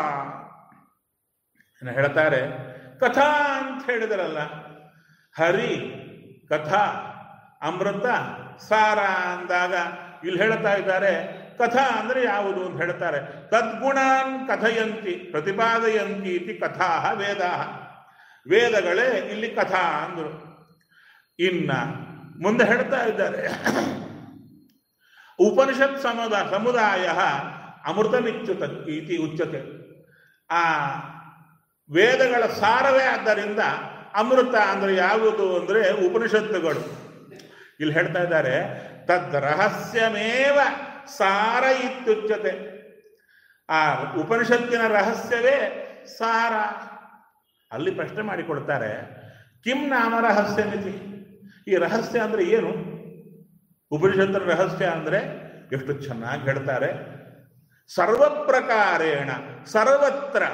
ಏನು ಹೇಳ್ತಾರೆ ಕಥಾ ಅಂತ ಹೇಳಿದರಲ್ಲ ಹರಿ ಕಥಾ ಅಮೃತ ಸಾರ ಅಂದಾಗ ಇಲ್ಲಿ ಹೇಳ್ತಾ ಇದ್ದಾರೆ ಕಥಾ ಅಂದ್ರೆ ಯಾವುದು ಅಂತ ಹೇಳ್ತಾರೆ ತದ್ಗುಣಾನ್ ಕಥಯಂತಿ ಪ್ರತಿಪಾದಯಂತಿ ಇತಿ ಕಥಾ ವೇದ ವೇದಗಳೇ ಇಲ್ಲಿ ಕಥಾ ಅಂದ್ರು ಇನ್ನ ಮುಂದೆ ಹೇಳ್ತಾ ಇದ್ದಾರೆ ಉಪನಿಷತ್ ಸಮುದ ಸಮುದಾಯ ಅಮೃತಮಿಚ್ಯುತ ಇತಿ ಉಚ್ಯತೆ ಆ ವೇದಗಳ ಸಾರವೇ ಆದ್ದರಿಂದ ಅಮೃತ ಅಂದ್ರೆ ಯಾವುದು ಅಂದ್ರೆ ಉಪನಿಷತ್ತುಗಳು ಇಲ್ಲಿ ಹೇಳ್ತಾ ಇದ್ದಾರೆ ತದ್ ರಹಸ್ಯಮೇವ ಸಾರ ಇತ್ಯುಚ್ಯತೆ ಆ ಉಪನಿಷತ್ತಿನ ರಹಸ್ಯವೇ ಸಾರ ಅಲ್ಲಿ ಪ್ರಶ್ನೆ ಮಾಡಿಕೊಡ್ತಾರೆ ಕಿಂ ನಾಮ ರಹಸ್ಯ ಮಿತಿ ಈ ರಹಸ್ಯ ಅಂದ್ರೆ ಏನು ಉಪನಿಷತ್ತರ ರಹಸ್ಯ ಅಂದ್ರೆ ಎಷ್ಟು ಚೆನ್ನಾಗಿ ಹೇಳ್ತಾರೆ ಸರ್ವ ಪ್ರಕಾರೇಣ ಸರ್ವತ್ರ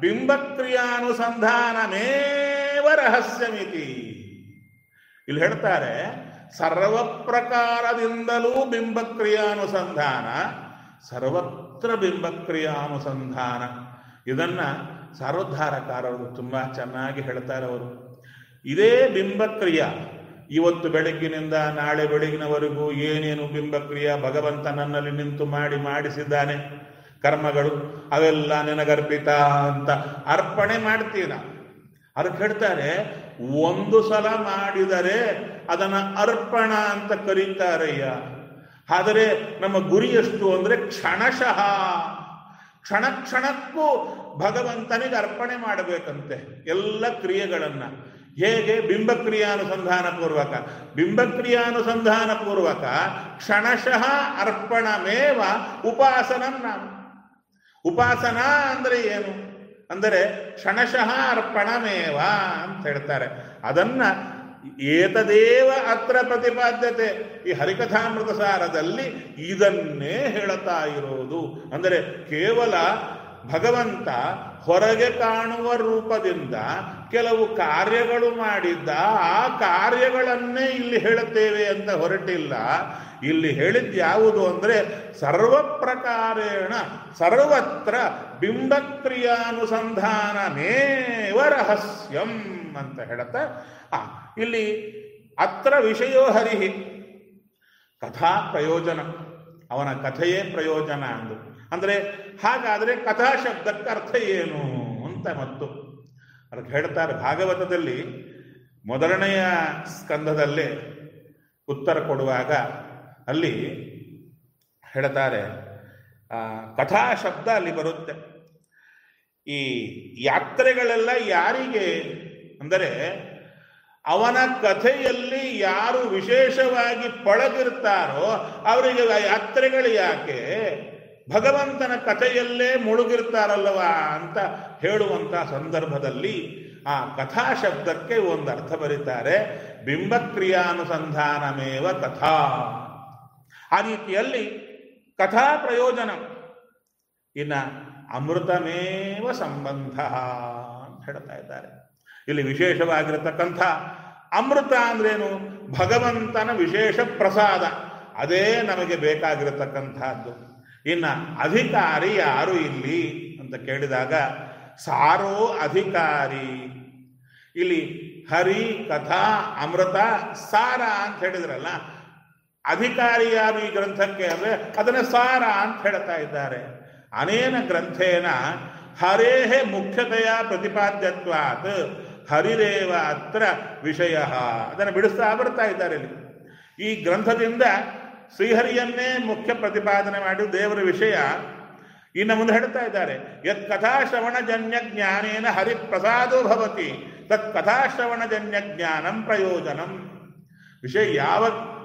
ಬಿಂಬಕ್ರಿಯಾನುಸಂಧಾನಮೇವ ರಹಸ್ಯಮಿತಿ ಇಲ್ಲಿ ಹೇಳ್ತಾರೆ ಸರ್ವ ಪ್ರಕಾರದಿಂದಲೂ ಬಿಂಬಕ್ರಿಯಾನುಸಂಧಾನ ಸರ್ವತ್ರ ಬಿಂಬಕ್ರಿಯಾನುಸಂಧಾನ ಇದನ್ನ ಸಾರೋದ್ಧಾರಕಾರರು ತುಂಬಾ ಚೆನ್ನಾಗಿ ಹೇಳ್ತಾರೆ ಅವರು ಇದೇ ಬಿಂಬಕ್ರಿಯ ಇವತ್ತು ಬೆಳಗ್ಗಿನಿಂದ ನಾಳೆ ಬೆಳಗಿನವರೆಗೂ ಏನೇನು ಬಿಂಬಕ್ರಿಯ ಭಗವಂತ ನನ್ನಲ್ಲಿ ನಿಂತು ಮಾಡಿ ಮಾಡಿಸಿದ್ದಾನೆ ಕರ್ಮಗಳು ಅವೆಲ್ಲ ನಿನಗರ್ಪಿತ ಅಂತ ಅರ್ಪಣೆ ಮಾಡ್ತೀವಿ ನಾವು ಅದಕ್ಕೆ ಹೇಳ್ತಾರೆ ಒಂದು ಸಲ ಮಾಡಿದರೆ ಅದನ್ನ ಅರ್ಪಣ ಅಂತ ಕರೀತಾರಯ್ಯ ಆದರೆ ನಮ್ಮ ಗುರಿ ಎಷ್ಟು ಅಂದ್ರೆ ಕ್ಷಣಶಃ ಕ್ಷಣ ಕ್ಷಣಕ್ಕೂ ಭಗವಂತನಿಗೆ ಅರ್ಪಣೆ ಮಾಡಬೇಕಂತೆ ಎಲ್ಲ ಕ್ರಿಯೆಗಳನ್ನ ಹೇಗೆ ಬಿಂಬಕ್ರಿಯಾನುಸಂಧಾನ ಪೂರ್ವಕ ಬಿಂಬಕ್ರಿಯಾನುಸಂಧಾನ ಪೂರ್ವಕ ಕ್ಷಣಶಃ ಅರ್ಪಣಮೇವ ಉಪಾಸನಂ ನಾಮ ಉಪಾಸನಾ ಅಂದ್ರೆ ಏನು ಅಂದರೆ ಕ್ಷಣಶಃ ಅರ್ಪಣಮೇವ ಅಂತ ಹೇಳ್ತಾರೆ ಅದನ್ನ ಏತದೇವ ಅತ್ರ ಪ್ರತಿಪಾದ್ಯತೆ ಈ ಹರಿಕಥಾಮೃತ ಸಾರದಲ್ಲಿ ಇದನ್ನೇ ಹೇಳುತ್ತಾ ಇರೋದು ಅಂದರೆ ಕೇವಲ ಭಗವಂತ ಹೊರಗೆ ಕಾಣುವ ರೂಪದಿಂದ ಕೆಲವು ಕಾರ್ಯಗಳು ಮಾಡಿದ್ದ ಆ ಕಾರ್ಯಗಳನ್ನೇ ಇಲ್ಲಿ ಹೇಳುತ್ತೇವೆ ಅಂತ ಹೊರಟಿಲ್ಲ ಇಲ್ಲಿ ಹೇಳಿದ್ ಯಾವುದು ಅಂದ್ರೆ ಸರ್ವ ಪ್ರಕಾರೇಣ ಸರ್ವತ್ರ ಬಿಂಬಕ್ರಿಯಾನುಸಂಧಾನಮೇವ ರಹಸ್ಯಂ ಅಂತ ಹೇಳುತ್ತಾ ಆ, ಇಲ್ಲಿ ಅತ್ರ ವಿಷಯೋ ಹರಿಹಿ ಕಥಾ ಪ್ರಯೋಜನ ಅವನ ಕಥೆಯೇ ಪ್ರಯೋಜನ ಅಂದು ಅಂದ್ರೆ ಹಾಗಾದ್ರೆ ಕಥಾ ಶಬ್ದಕ್ಕೆ ಅರ್ಥ ಏನು ಅಂತ ಮತ್ತು ಅದಕ್ಕೆ ಹೇಳ್ತಾರೆ ಭಾಗವತದಲ್ಲಿ ಮೊದಲನೆಯ ಸ್ಕಂದದಲ್ಲೇ ಉತ್ತರ ಕೊಡುವಾಗ ಅಲ್ಲಿ ಹೇಳ್ತಾರೆ ಆ, ಕಥಾ ಶಬ್ದ ಅಲ್ಲಿ ಬರುತ್ತೆ ಈ ಯಾತ್ರೆಗಳೆಲ್ಲ ಯಾರಿಗೆ ಅಂದರೆ ಅವನ ಕಥೆಯಲ್ಲಿ ಯಾರು ವಿಶೇಷವಾಗಿ ಪಳಗಿರ್ತಾರೋ ಅವರಿಗೆ ಆ ಯಾತ್ರೆಗಳು ಯಾಕೆ ಭಗವಂತನ ಕಥೆಯಲ್ಲೇ ಮುಳುಗಿರ್ತಾರಲ್ಲವಾ ಅಂತ ಹೇಳುವಂತ ಸಂದರ್ಭದಲ್ಲಿ ಆ ಕಥಾ ಶಬ್ದಕ್ಕೆ ಒಂದು ಅರ್ಥ ಬರೀತಾರೆ ಬಿಂಬಕ್ರಿಯಾನುಸಂಧಾನಮೇವ ಕಥಾ ಆ ರೀತಿಯಲ್ಲಿ ಕಥಾ ಪ್ರಯೋಜನ ಇನ್ನ ಅಮೃತಮೇವ ಸಂಬಂಧ ಅಂತ ಹೇಳ್ತಾ ಇದ್ದಾರೆ ಇಲ್ಲಿ ವಿಶೇಷವಾಗಿರತಕ್ಕಂಥ ಅಮೃತ ಅಂದ್ರೇನು ಭಗವಂತನ ವಿಶೇಷ ಪ್ರಸಾದ ಅದೇ ನಮಗೆ ಬೇಕಾಗಿರತಕ್ಕಂಥದ್ದು ಇನ್ನ ಅಧಿಕಾರಿ ಯಾರು ಇಲ್ಲಿ ಅಂತ ಕೇಳಿದಾಗ ಸಾರೋ ಅಧಿಕಾರಿ ಇಲ್ಲಿ ಹರಿ ಕಥಾ ಅಮೃತ ಸಾರ ಅಂತ ಹೇಳಿದ್ರಲ್ಲ ಅಧಿಕಾರಿ ಯಾರು ಈ ಗ್ರಂಥಕ್ಕೆ ಅಂದ್ರೆ ಅದನ್ನ ಸಾರ ಅಂತ ಹೇಳ್ತಾ ಇದ್ದಾರೆ ಅನೇನ ಗ್ರಂಥೇನ ಹರೇಹೇ ಮುಖ್ಯತೆಯ ಪ್ರತಿಪಾದ್ಯತ್ವಾತ್ ಹರಿರೇವ ಅತ್ರ ವಿಷಯ ಅದನ್ನು ಬಿಡಿಸ್ತಾ ಬರ್ತಾ ಇದ್ದಾರೆ ಇಲ್ಲಿ ಈ ಗ್ರಂಥದಿಂದ ಶ್ರೀಹರಿಯನ್ನೇ ಮುಖ್ಯ ಪ್ರತಿಪಾದನೆ ಮಾಡಿ ದೇವರ ವಿಷಯ ಇನ್ನು ಮುಂದೆ ಹೇಳ್ತಾ ಇದ್ದಾರೆ ಯತ್ ಕಥಾಶ್ರವಣಜನ್ಯ ಜ್ಞಾನೇನ ಹರಿಪ್ರಸಾದೋ ಭವತಿ ತತ್ ಕಥಾಶ್ರವಣಜನ್ಯ ಜ್ಞಾನಂ ಪ್ರಯೋಜನಂ ವಿಷಯ ಯಾವ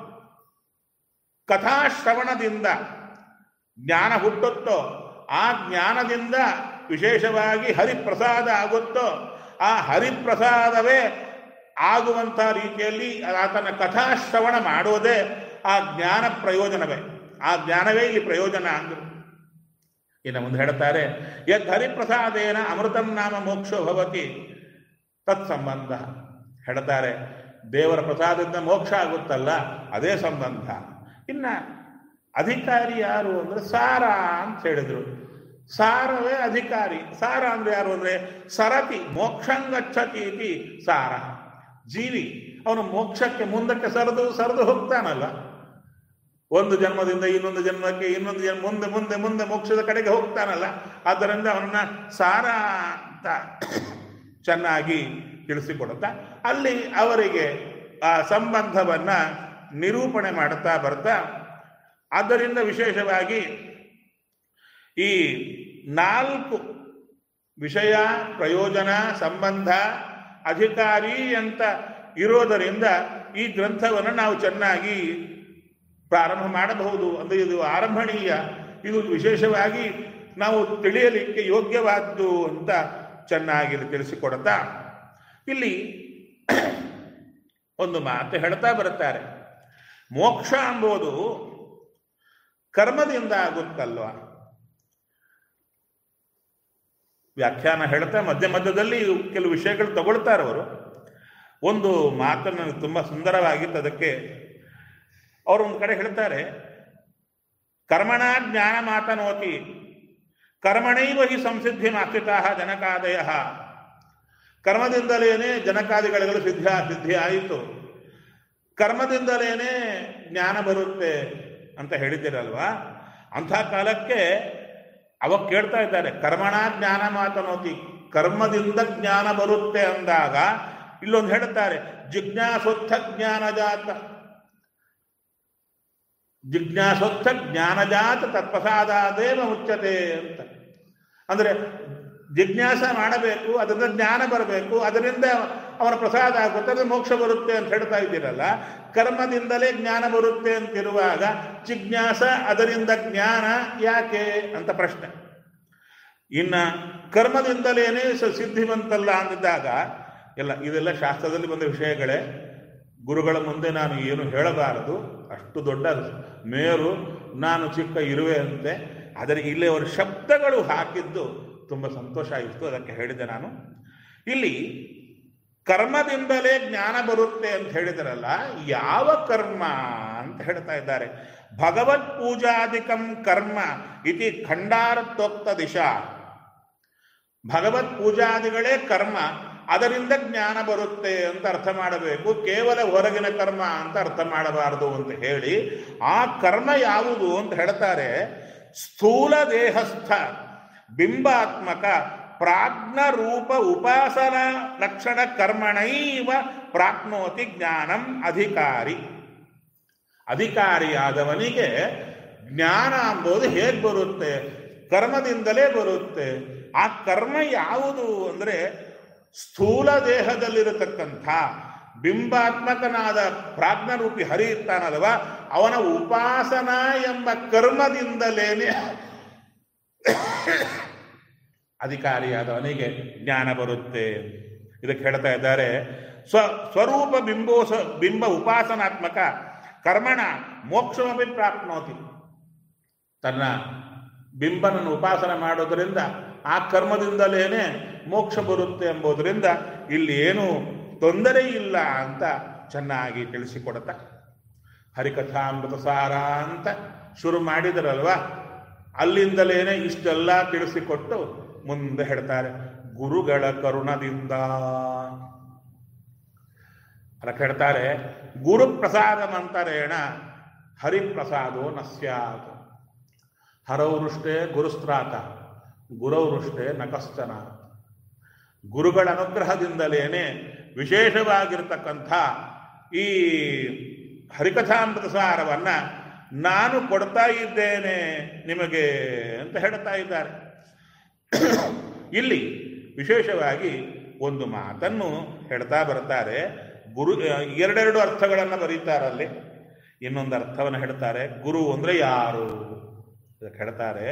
ಕಥಾಶ್ರವಣದಿಂದ ಜ್ಞಾನ ಹುಟ್ಟುತ್ತೋ ಆ ಜ್ಞಾನದಿಂದ ವಿಶೇಷವಾಗಿ ಹರಿಪ್ರಸಾದ ಆಗುತ್ತೋ ಆ ಹರಿಪ್ರಸಾದವೇ ಆಗುವಂಥ ರೀತಿಯಲ್ಲಿ ಆತನ ಕಥಾಶ್ರವಣ ಮಾಡುವುದೇ ಆ ಜ್ಞಾನ ಪ್ರಯೋಜನವೇ ಆ ಜ್ಞಾನವೇ ಇಲ್ಲಿ ಪ್ರಯೋಜನ ಅಂದರು ಇನ್ನು ಮುಂದೆ ಹೇಳ್ತಾರೆ ಯದ್ ಹರಿಪ್ರಸಾದೇನ ಅಮೃತಂ ನಾಮ ಮೋಕ್ಷೋ ಭವತಿ ತತ್ ಸಂಬಂಧ ಹೇಳ್ತಾರೆ ದೇವರ ಪ್ರಸಾದದಿಂದ ಮೋಕ್ಷ ಆಗುತ್ತಲ್ಲ ಅದೇ ಸಂಬಂಧ ಇನ್ನ ಅಧಿಕಾರಿ ಯಾರು ಅಂದ್ರೆ ಸಾರ ಅಂತ ಹೇಳಿದ್ರು ಸಾರವೇ ಅಧಿಕಾರಿ ಸಾರ ಅಂದ್ರೆ ಯಾರು ಅಂದ್ರೆ ಸರತಿ ಮೋಕ್ಷಂಗಚ್ಚತಿ ಇತಿ ಸಾರ ಜೀವಿ ಅವನು ಮೋಕ್ಷಕ್ಕೆ ಮುಂದಕ್ಕೆ ಸರಿದು ಸರಿದು ಹೋಗ್ತಾನಲ್ಲ ಒಂದು ಜನ್ಮದಿಂದ ಇನ್ನೊಂದು ಜನ್ಮಕ್ಕೆ ಇನ್ನೊಂದು ಜನ್ಮ ಮುಂದೆ ಮುಂದೆ ಮುಂದೆ ಮೋಕ್ಷದ ಕಡೆಗೆ ಹೋಗ್ತಾನಲ್ಲ ಆದ್ದರಿಂದ ಅವನನ್ನ ಸಾರ ಅಂತ ಚೆನ್ನಾಗಿ ತಿಳಿಸಿಕೊಡುತ್ತಾ ಅಲ್ಲಿ ಅವರಿಗೆ ಆ ಸಂಬಂಧವನ್ನ ನಿರೂಪಣೆ ಮಾಡುತ್ತಾ ಬರ್ತಾ ಆದ್ದರಿಂದ ವಿಶೇಷವಾಗಿ ಈ ನಾಲ್ಕು ವಿಷಯ ಪ್ರಯೋಜನ ಸಂಬಂಧ ಅಧಿಕಾರಿ ಅಂತ ಇರೋದರಿಂದ ಈ ಗ್ರಂಥವನ್ನು ನಾವು ಚೆನ್ನಾಗಿ ಪ್ರಾರಂಭ ಮಾಡಬಹುದು ಅಂದರೆ ಇದು ಆರಂಭಣೀಯ ಇದು ವಿಶೇಷವಾಗಿ ನಾವು ತಿಳಿಯಲಿಕ್ಕೆ ಯೋಗ್ಯವಾದ್ದು ಅಂತ ಚೆನ್ನಾಗಿ ಇಲ್ಲಿ ತಿಳಿಸಿಕೊಡುತ್ತಾ ಇಲ್ಲಿ ಒಂದು ಮಾತು ಹೇಳ್ತಾ ಬರುತ್ತಾರೆ ಮೋಕ್ಷ ಎಂಬುದು ಕರ್ಮದಿಂದ ಆಗುತ್ತಲ್ವ ವ್ಯಾಖ್ಯಾನ ಹೇಳ್ತಾ ಮಧ್ಯ ಮಧ್ಯದಲ್ಲಿ ಕೆಲವು ವಿಷಯಗಳು ತಗೊಳ್ತಾರೆ ಅವರು ಒಂದು ಮಾತನ್ನು ನನಗೆ ತುಂಬಾ ಸುಂದರವಾಗಿತ್ತು ಅದಕ್ಕೆ ಅವರು ಒಂದು ಕಡೆ ಹೇಳ್ತಾರೆ ಕರ್ಮಣ ಜ್ಞಾನ ಮಾತನೋತಿ ಕರ್ಮಣೈವ ಹಿ ಸಂಸಿದ್ಧಿ ಮಾಸ್ಥಿತಾ ಜನಕಾದಯ ಕರ್ಮದಿಂದಲೇನೆ ಜನಕಾದಿಗಳಿಗೆಲ್ಲ ಸಿದ್ಧ ಸಿದ್ಧಿ ಆಯಿತು ಕರ್ಮದಿಂದಲೇನೆ ಜ್ಞಾನ ಬರುತ್ತೆ ಅಂತ ಹೇಳಿದ್ದೀರಲ್ವಾ ಅಂಥ ಕಾಲಕ್ಕೆ ಅವಾಗ ಕೇಳ್ತಾ ಇದ್ದಾರೆ ಕರ್ಮಣ ಜ್ಞಾನ ಮಾತನೋತಿ ಕರ್ಮದಿಂದ ಜ್ಞಾನ ಬರುತ್ತೆ ಅಂದಾಗ ಇಲ್ಲೊಂದು ಹೇಳ್ತಾರೆ ಜಿಜ್ಞಾಸೊತ್ಥ ಜ್ಞಾನಜಾತ ಜಿಜ್ಞಾಸೊತ್ಥ ಜ್ಞಾನಜಾತ ತತ್ಪ್ರಸಾದಾದೇವ ಮುಚ್ಚತೆ ಅಂತ ಅಂದ್ರೆ ಜಿಜ್ಞಾಸ ಮಾಡಬೇಕು ಅದರಿಂದ ಜ್ಞಾನ ಬರಬೇಕು ಅದರಿಂದ ಅವನ ಪ್ರಸಾದ ಆಗುತ್ತೆ ಅದ್ರ ಮೋಕ್ಷ ಬರುತ್ತೆ ಅಂತ ಹೇಳ್ತಾ ಇದ್ದೀರಲ್ಲ ಕರ್ಮದಿಂದಲೇ ಜ್ಞಾನ ಬರುತ್ತೆ ಅಂತಿರುವಾಗ ಜಿಜ್ಞಾಸ ಅದರಿಂದ ಜ್ಞಾನ ಯಾಕೆ ಅಂತ ಪ್ರಶ್ನೆ ಇನ್ನ ಕರ್ಮದಿಂದಲೇನೆ ಸ- ಸಿದ್ಧಿ ಬಂತಲ್ಲ ಅಂದಿದ್ದಾಗ ಎಲ್ಲ ಇದೆಲ್ಲ ಶಾಸ್ತ್ರದಲ್ಲಿ ಬಂದ ವಿಷಯಗಳೇ ಗುರುಗಳ ಮುಂದೆ ನಾನು ಏನು ಹೇಳಬಾರದು ಅಷ್ಟು ದೊಡ್ಡ ಮೇರು ನಾನು ಚಿಕ್ಕ ಇರುವೆ ಅಂತೆ ಆದರೆ ಇಲ್ಲಿ ಅವರು ಶಬ್ದಗಳು ಹಾಕಿದ್ದು ತುಂಬ ಸಂತೋಷ ಆಯಿತು ಅದಕ್ಕೆ ಹೇಳಿದೆ ನಾನು ಇಲ್ಲಿ ಕರ್ಮದಿಂದಲೇ ಜ್ಞಾನ ಬರುತ್ತೆ ಅಂತ ಹೇಳಿದರಲ್ಲ ಯಾವ ಕರ್ಮ ಅಂತ ಹೇಳ್ತಾ ಇದ್ದಾರೆ ಭಗವತ್ ಪೂಜಾದಿಕಂ ಕರ್ಮ ಇತಿ ಖಂಡಾರ್ಥೋಕ್ತ ದಿಶಾ ಭಗವತ್ ಪೂಜಾದಿಗಳೇ ಕರ್ಮ ಅದರಿಂದ ಜ್ಞಾನ ಬರುತ್ತೆ ಅಂತ ಅರ್ಥ ಮಾಡಬೇಕು ಕೇವಲ ಹೊರಗಿನ ಕರ್ಮ ಅಂತ ಅರ್ಥ ಮಾಡಬಾರದು ಅಂತ ಹೇಳಿ ಆ ಕರ್ಮ ಯಾವುದು ಅಂತ ಹೇಳ್ತಾರೆ ಸ್ಥೂಲ ದೇಹಸ್ಥ ಬಿಂಬಾತ್ಮಕ ಪ್ರಾಜ್ಞ ರೂಪ ಉಪಾಸನ ಲಕ್ಷಣ ಕರ್ಮಣೈವ ಪ್ರಾಪ್ನೋತಿ ಜ್ಞಾನಂ ಅಧಿಕಾರಿ ಅಧಿಕಾರಿಯಾದವನಿಗೆ ಜ್ಞಾನ ಎಂಬುದು ಹೇಗೆ ಬರುತ್ತೆ ಕರ್ಮದಿಂದಲೇ ಬರುತ್ತೆ ಆ ಕರ್ಮ ಯಾವುದು ಅಂದರೆ ಸ್ಥೂಲ ದೇಹದಲ್ಲಿರತಕ್ಕಂಥ ಬಿಂಬಾತ್ಮಕನಾದ ಪ್ರಾಜ್ಞರೂಪಿ ಹರಿ ಇರ್ತಾನಲ್ವ ಅವನ ಉಪಾಸನ ಎಂಬ ಕರ್ಮದಿಂದಲೇನೆ ಅಧಿಕಾರಿಯಾದವನಿಗೆ ಜ್ಞಾನ ಬರುತ್ತೆ ಇದಕ್ಕೆ ಹೇಳ್ತಾ ಇದ್ದಾರೆ ಸ್ವ ಸ್ವರೂಪ ಬಿಂಬೋಸ ಬಿಂಬ ಉಪಾಸನಾತ್ಮಕ ಕರ್ಮಣ ಮೋಕ್ಷಮಪಿ ಪ್ರಾಪ್ನೋತಿ ತನ್ನ ಬಿಂಬನನ್ನು ಉಪಾಸನೆ ಮಾಡೋದರಿಂದ ಆ ಕರ್ಮದಿಂದಲೇನೆ ಮೋಕ್ಷ ಬರುತ್ತೆ ಎಂಬುದರಿಂದ ಇಲ್ಲಿ ಏನು ತೊಂದರೆ ಇಲ್ಲ ಅಂತ ಚೆನ್ನಾಗಿ ತಿಳಿಸಿಕೊಡುತ್ತ ಹರಿಕಥಾಮೃತ ಸಾರ ಅಂತ ಶುರು ಮಾಡಿದರಲ್ವಾ ಅಲ್ಲಿಂದಲೇನೆ ಇಷ್ಟೆಲ್ಲ ತಿಳಿಸಿಕೊಟ್ಟು ಮುಂದೆ ಹೇಳ್ತಾರೆ ಗುರುಗಳ ಕರುಣದಿಂದ ಅದಕ್ಕೆ ಹೇಳ್ತಾರೆ ಗುರು ಪ್ರಸಾದ ಮಂತರೇಣ ಹರಿಪ್ರಸಾದೋ ನ ಸ್ಯಾತ್ ಹರವೃಷ್ಟೇ ಗುರುಸ್ತ್ರಾತ ಗುರವೃಷ್ಟೇ ನ ಕಶ್ಚನ ಗುರುಗಳ ಅನುಗ್ರಹದಿಂದಲೇನೆ ವಿಶೇಷವಾಗಿರ್ತಕ್ಕಂಥ ಈ ಹರಿಕಥಾಮೃತ ಸಾರವನ್ನ ನಾನು ಕೊಡ್ತಾ ಇದ್ದೇನೆ ನಿಮಗೆ ಅಂತ ಹೇಳ್ತಾ ಇದ್ದಾರೆ ಇಲ್ಲಿ ವಿಶೇಷವಾಗಿ ಒಂದು ಮಾತನ್ನು ಹೇಳ್ತಾ ಬರ್ತಾರೆ ಗುರು ಎರಡೆರಡು ಅರ್ಥಗಳನ್ನು ಬರೀತಾರಲ್ಲಿ ಇನ್ನೊಂದು ಅರ್ಥವನ್ನು ಹೇಳ್ತಾರೆ ಗುರು ಅಂದ್ರೆ ಯಾರು ಇದಕ್ಕೆ ಹೇಳ್ತಾರೆ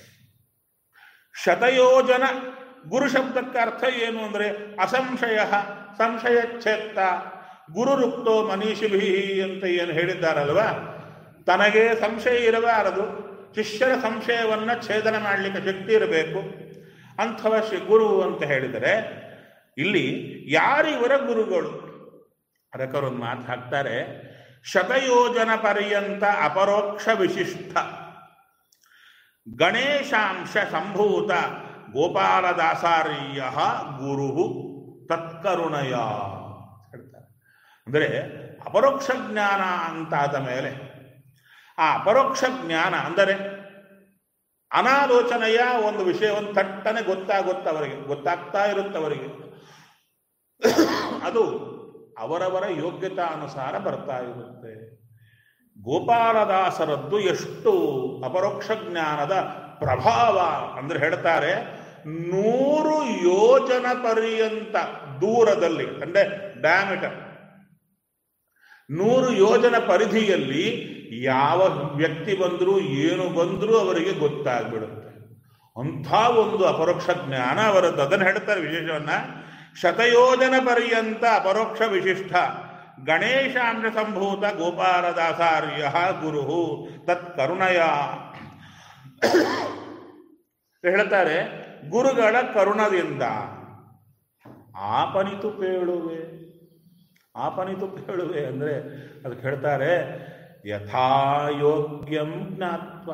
ಶತಯೋಜನ ಗುರು ಶಬ್ದಕ್ಕೆ ಅರ್ಥ ಏನು ಅಂದ್ರೆ ಅಸಂಶಯ ಸಂಶಯಚ್ಛೇತ್ತ ಗುರುರುಕ್ತೋ ಮನೀಷಿಭಿ ಅಂತ ಏನು ಹೇಳಿದ್ದಾರಲ್ವಾ ತನಗೆ ಸಂಶಯ ಇರಬಾರದು ಶಿಷ್ಯರ ಸಂಶಯವನ್ನ ಛೇದನ ಮಾಡಲಿಕ್ಕೆ ಶಕ್ತಿ ಇರಬೇಕು ಅಂಥವ ಶಿ ಗುರು ಅಂತ ಹೇಳಿದರೆ ಇಲ್ಲಿ ಯಾರಿವರ ಗುರುಗಳು ಅದಕ್ಕೆ ಒಂದು ಮಾತು ಹಾಕ್ತಾರೆ ಶತಯೋಜನ ಪರ್ಯಂತ ಅಪರೋಕ್ಷ ವಿಶಿಷ್ಟ ಗಣೇಶಾಂಶ ಸಂಭೂತ ಗೋಪಾಲದಾಸಾರ್ಯ ಗುರು ತತ್ಕರುಣಯ ಹೇಳ್ತಾರೆ ಅಂದರೆ ಅಪರೋಕ್ಷ ಜ್ಞಾನ ಅಂತಾದ ಮೇಲೆ ಆ ಅಪರೋಕ್ಷ ಜ್ಞಾನ ಅಂದರೆ ಅನಾಲೋಚನೆಯ ಒಂದು ವಿಷಯವನ್ನು ತಟ್ಟನೆ ಗೊತ್ತಾಗುತ್ತ ಅವರಿಗೆ ಗೊತ್ತಾಗ್ತಾ ಇರುತ್ತೆ ಅವರಿಗೆ ಅದು ಅವರವರ ಯೋಗ್ಯತಾನುಸಾರ ಬರ್ತಾ ಇರುತ್ತೆ ಗೋಪಾಲದಾಸರದ್ದು ಎಷ್ಟು ಅಪರೋಕ್ಷ ಜ್ಞಾನದ ಪ್ರಭಾವ ಅಂದ್ರೆ ಹೇಳ್ತಾರೆ ನೂರು ಯೋಜನ ಪರ್ಯಂತ ದೂರದಲ್ಲಿ ಅಂದ್ರೆ ಡಯಾಮೀಟರ್ ನೂರು ಯೋಜನ ಪರಿಧಿಯಲ್ಲಿ ಯಾವ ವ್ಯಕ್ತಿ ಬಂದರೂ ಏನು ಬಂದರೂ ಅವರಿಗೆ ಗೊತ್ತಾಗ್ಬಿಡುತ್ತೆ ಅಂಥ ಒಂದು ಅಪರೋಕ್ಷ ಜ್ಞಾನ ಅವರದ್ದು ಅದನ್ನು ಹೇಳ್ತಾರೆ ವಿಶೇಷವನ್ನ ಶತಯೋಜನ ಪರ್ಯಂತ ಅಪರೋಕ್ಷ ವಿಶಿಷ್ಟ ಗಣೇಶಾಂಶ ಸಂಭೂತ ಗೋಪಾಲದಾಸಾರ್ಯ ಗುರು ತತ್ ಕರುಣಯ ಹೇಳ್ತಾರೆ ಗುರುಗಳ ಕರುಣದಿಂದ ಆಪನಿತು ಪೇಳುವೆ ಆಪನಿತು ಪೇಳುವೆ ಅಂದ್ರೆ ಅದಕ್ಕೆ ಹೇಳ್ತಾರೆ ಯಥಾಯೋಗ್ಯಂ ಜ್ಞಾತ್ವ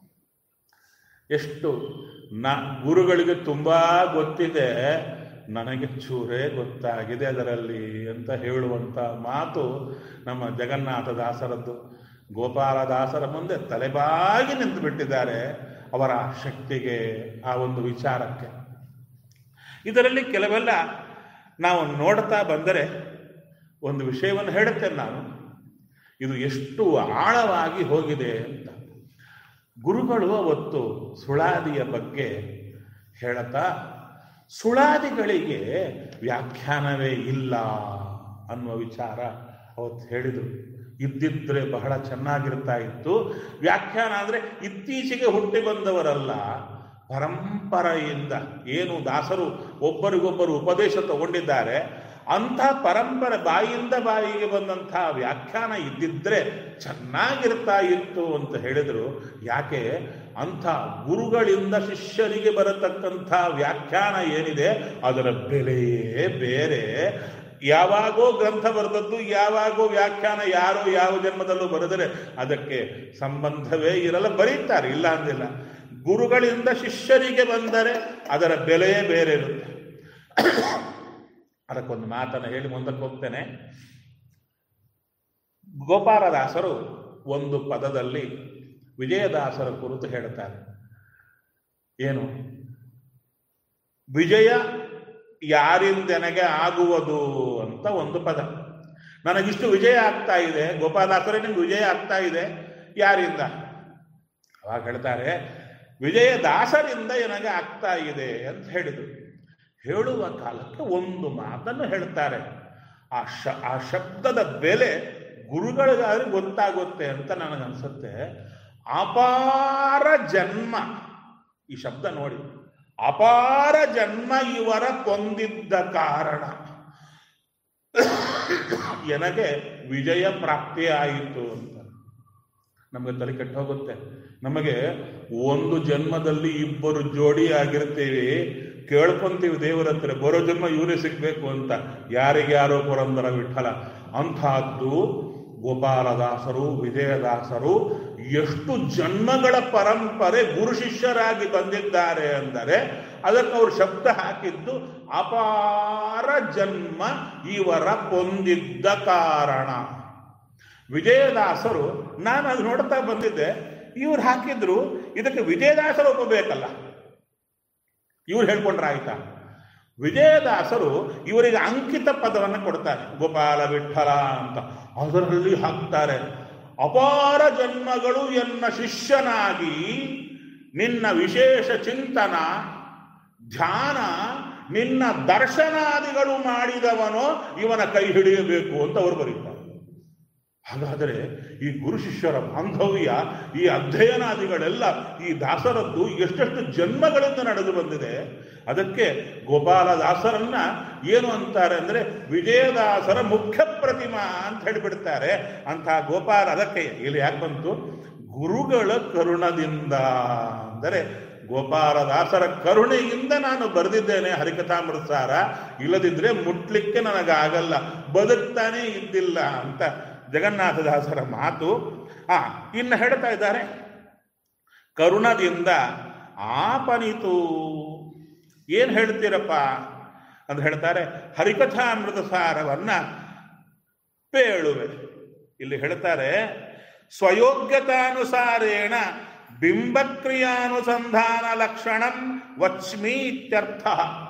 ಎಷ್ಟು ನ ಗುರುಗಳಿಗೆ ತುಂಬಾ ಗೊತ್ತಿದೆ ನನಗೆ ಚೂರೇ ಗೊತ್ತಾಗಿದೆ ಅದರಲ್ಲಿ ಅಂತ ಹೇಳುವಂತ ಮಾತು ನಮ್ಮ ಜಗನ್ನಾಥ ದಾಸರದ್ದು ಗೋಪಾಲದಾಸರ ಮುಂದೆ ತಲೆಬಾಗಿ ನಿಂತು ಬಿಟ್ಟಿದ್ದಾರೆ ಅವರ ಶಕ್ತಿಗೆ ಆ ಒಂದು ವಿಚಾರಕ್ಕೆ ಇದರಲ್ಲಿ ಕೆಲವೆಲ್ಲ ನಾವು ನೋಡ್ತಾ ಬಂದರೆ ಒಂದು ವಿಷಯವನ್ನು ಹೇಳುತ್ತೇನೆ ನಾನು ಇದು ಎಷ್ಟು ಆಳವಾಗಿ ಹೋಗಿದೆ ಅಂತ ಗುರುಗಳು ಅವತ್ತು ಸುಳಾದಿಯ ಬಗ್ಗೆ ಹೇಳತಾ ಸುಳಾದಿಗಳಿಗೆ ವ್ಯಾಖ್ಯಾನವೇ ಇಲ್ಲ ಅನ್ನುವ ವಿಚಾರ ಅವತ್ತು ಹೇಳಿದರು ಇದ್ದಿದ್ರೆ ಬಹಳ ಚೆನ್ನಾಗಿರ್ತಾ ಇತ್ತು ವ್ಯಾಖ್ಯಾನ ಅಂದರೆ ಇತ್ತೀಚೆಗೆ ಹುಟ್ಟಿ ಬಂದವರಲ್ಲ ಪರಂಪರೆಯಿಂದ ಏನು ದಾಸರು ಒಬ್ಬರಿಗೊಬ್ಬರು ಉಪದೇಶ ತಗೊಂಡಿದ್ದಾರೆ ಅಂಥ ಪರಂಪರೆ ಬಾಯಿಯಿಂದ ಬಾಯಿಗೆ ಬಂದಂತಹ ವ್ಯಾಖ್ಯಾನ ಇದ್ದಿದ್ರೆ ಚೆನ್ನಾಗಿರ್ತಾ ಇತ್ತು ಅಂತ ಹೇಳಿದರು ಯಾಕೆ ಅಂಥ ಗುರುಗಳಿಂದ ಶಿಷ್ಯರಿಗೆ ಬರತಕ್ಕಂಥ ವ್ಯಾಖ್ಯಾನ ಏನಿದೆ ಅದರ ಬೆಲೆಯೇ ಬೇರೆ ಯಾವಾಗೋ ಗ್ರಂಥ ಬರೆದದ್ದು ಯಾವಾಗೋ ವ್ಯಾಖ್ಯಾನ ಯಾರೋ ಯಾವ ಜನ್ಮದಲ್ಲೂ ಬರೆದರೆ ಅದಕ್ಕೆ ಸಂಬಂಧವೇ ಇರಲ್ಲ ಬರೀತಾರೆ ಇಲ್ಲ ಅಂದಿಲ್ಲ ಗುರುಗಳಿಂದ ಶಿಷ್ಯರಿಗೆ ಬಂದರೆ ಅದರ ಬೆಲೆಯೇ ಬೇರೆ ಇರುತ್ತೆ ಅದಕ್ಕೊಂದು ಮಾತನ್ನು ಹೇಳಿ ಮುಂದಕ್ಕೆ ಹೋಗ್ತೇನೆ ಗೋಪಾಲದಾಸರು ಒಂದು ಪದದಲ್ಲಿ ವಿಜಯದಾಸರ ಕುರಿತು ಹೇಳ್ತಾರೆ ಏನು ವಿಜಯ ಯಾರಿಂದೆನಗೆ ಆಗುವುದು ಅಂತ ಒಂದು ಪದ ನನಗಿಷ್ಟು ವಿಜಯ ಆಗ್ತಾ ಇದೆ ಗೋಪಾಲದಾಸರೇ ನಿಮ್ಗೆ ವಿಜಯ ಆಗ್ತಾ ಇದೆ ಯಾರಿಂದ ಅವಾಗ ಹೇಳ್ತಾರೆ ವಿಜಯದಾಸರಿಂದ ನನಗೆ ಆಗ್ತಾ ಇದೆ ಅಂತ ಹೇಳಿದರು ಹೇಳುವ ಕಾಲಕ್ಕೆ ಒಂದು ಮಾತನ್ನು ಹೇಳ್ತಾರೆ ಆ ಶ ಆ ಶಬ್ದದ ಬೆಲೆ ಗುರುಗಳಿಗಾದ್ರೆ ಗೊತ್ತಾಗುತ್ತೆ ಅಂತ ನನಗನ್ಸುತ್ತೆ ಅಪಾರ ಜನ್ಮ ಈ ಶಬ್ದ ನೋಡಿ ಅಪಾರ ಜನ್ಮ ಇವರ ಕೊಂದಿದ್ದ ಕಾರಣ ನನಗೆ ವಿಜಯ ಪ್ರಾಪ್ತಿಯಾಯಿತು ಅಂತ ನಮಗೆ ತಲೆ ಕೆಟ್ಟು ಹೋಗುತ್ತೆ ನಮಗೆ ಒಂದು ಜನ್ಮದಲ್ಲಿ ಇಬ್ಬರು ಜೋಡಿ ಆಗಿರ್ತೀವಿ ಕೇಳ್ಕೊಂತೀವಿ ದೇವರ ಹತ್ರ ಬರೋ ಜನ್ಮ ಇವರೇ ಸಿಗ್ಬೇಕು ಅಂತ ಯಾರಿಗೆ ಯಾರೋ ಪುರಂದರ ವಿಠಲ ಅಂತಹದ್ದು ಗೋಪಾಲದಾಸರು ವಿಜಯದಾಸರು ಎಷ್ಟು ಜನ್ಮಗಳ ಪರಂಪರೆ ಗುರು ಶಿಷ್ಯರಾಗಿ ಬಂದಿದ್ದಾರೆ ಅಂದರೆ ಅದಕ್ಕೆ ಅವರು ಶಬ್ದ ಹಾಕಿದ್ದು ಅಪಾರ ಜನ್ಮ ಇವರ ಕೊಂದಿದ್ದ ಕಾರಣ ವಿಜಯದಾಸರು ನಾನು ಅದು ನೋಡ್ತಾ ಬಂದಿದ್ದೆ ಇವ್ರು ಹಾಕಿದ್ರು ಇದಕ್ಕೆ ವಿಜಯದಾಸರು ಒಪ್ಪಬೇಕಲ್ಲ ಇವ್ರು ಹೇಳ್ಕೊಂಡ್ರೆ ಆಯ್ತಾ ವಿಜಯದಾಸರು ಇವರಿಗೆ ಅಂಕಿತ ಪದವನ್ನು ಕೊಡ್ತಾರೆ ಗೋಪಾಲ ವಿಠಲ ಅಂತ ಅದರಲ್ಲಿ ಹಾಕ್ತಾರೆ ಅಪಾರ ಜನ್ಮಗಳು ಎನ್ನ ಶಿಷ್ಯನಾಗಿ ನಿನ್ನ ವಿಶೇಷ ಚಿಂತನ ಧ್ಯಾನ ನಿನ್ನ ದರ್ಶನಾದಿಗಳು ಮಾಡಿದವನೋ ಇವನ ಕೈ ಹಿಡಿಯಬೇಕು ಅಂತ ಅವರು ಬರೀತಾರೆ ಹಾಗಾದರೆ ಈ ಗುರು ಶಿಷ್ಯರ ಬಾಂಧವ್ಯ ಈ ಅಧ್ಯಯನಾದಿಗಳೆಲ್ಲ ಈ ದಾಸರದ್ದು ಎಷ್ಟೆಷ್ಟು ಜನ್ಮಗಳಿಂದ ನಡೆದು ಬಂದಿದೆ ಅದಕ್ಕೆ ಗೋಪಾಲದಾಸರನ್ನ ಏನು ಅಂತಾರೆ ಅಂದ್ರೆ ವಿಜಯದಾಸರ ಮುಖ್ಯ ಪ್ರತಿಮಾ ಅಂತ ಹೇಳಿಬಿಡ್ತಾರೆ ಅಂತ ಗೋಪಾಲ ಅದಕ್ಕೆ ಇಲ್ಲಿ ಯಾಕೆ ಬಂತು ಗುರುಗಳ ಕರುಣದಿಂದ ಅಂದರೆ ಗೋಪಾಲದಾಸರ ಕರುಣೆಯಿಂದ ನಾನು ಬರೆದಿದ್ದೇನೆ ಹರಿಕಥಾಮೃತಸಾರ ಇಲ್ಲದಿದ್ರೆ ಮುಟ್ಲಿಕ್ಕೆ ನನಗಾಗಲ್ಲ ಬದುಕ್ತಾನೇ ಇದ್ದಿಲ್ಲ ಅಂತ ಜಗನ್ನಾಥದಾಸರ ಮಾತು ಆ ಇನ್ನು ಹೇಳ್ತಾ ಇದ್ದಾರೆ ಕರುಣದಿಂದ ಆಪನಿತು ಏನು ಹೇಳ್ತೀರಪ್ಪ ಅಂತ ಹೇಳ್ತಾರೆ ಹರಿಕಥಾಮೃತ ಸಾರವನ್ನ ಪೇಳುವೆ ಇಲ್ಲಿ ಹೇಳ್ತಾರೆ ಸ್ವಯೋಗ್ಯತಾನುಸಾರೇಣ ಬಿಂಬಕ್ರಿಯಾನುಸಂಧಾನ ಲಕ್ಷಣಂ ವಚ್ಮಿ ಇತ್ಯರ್ಥ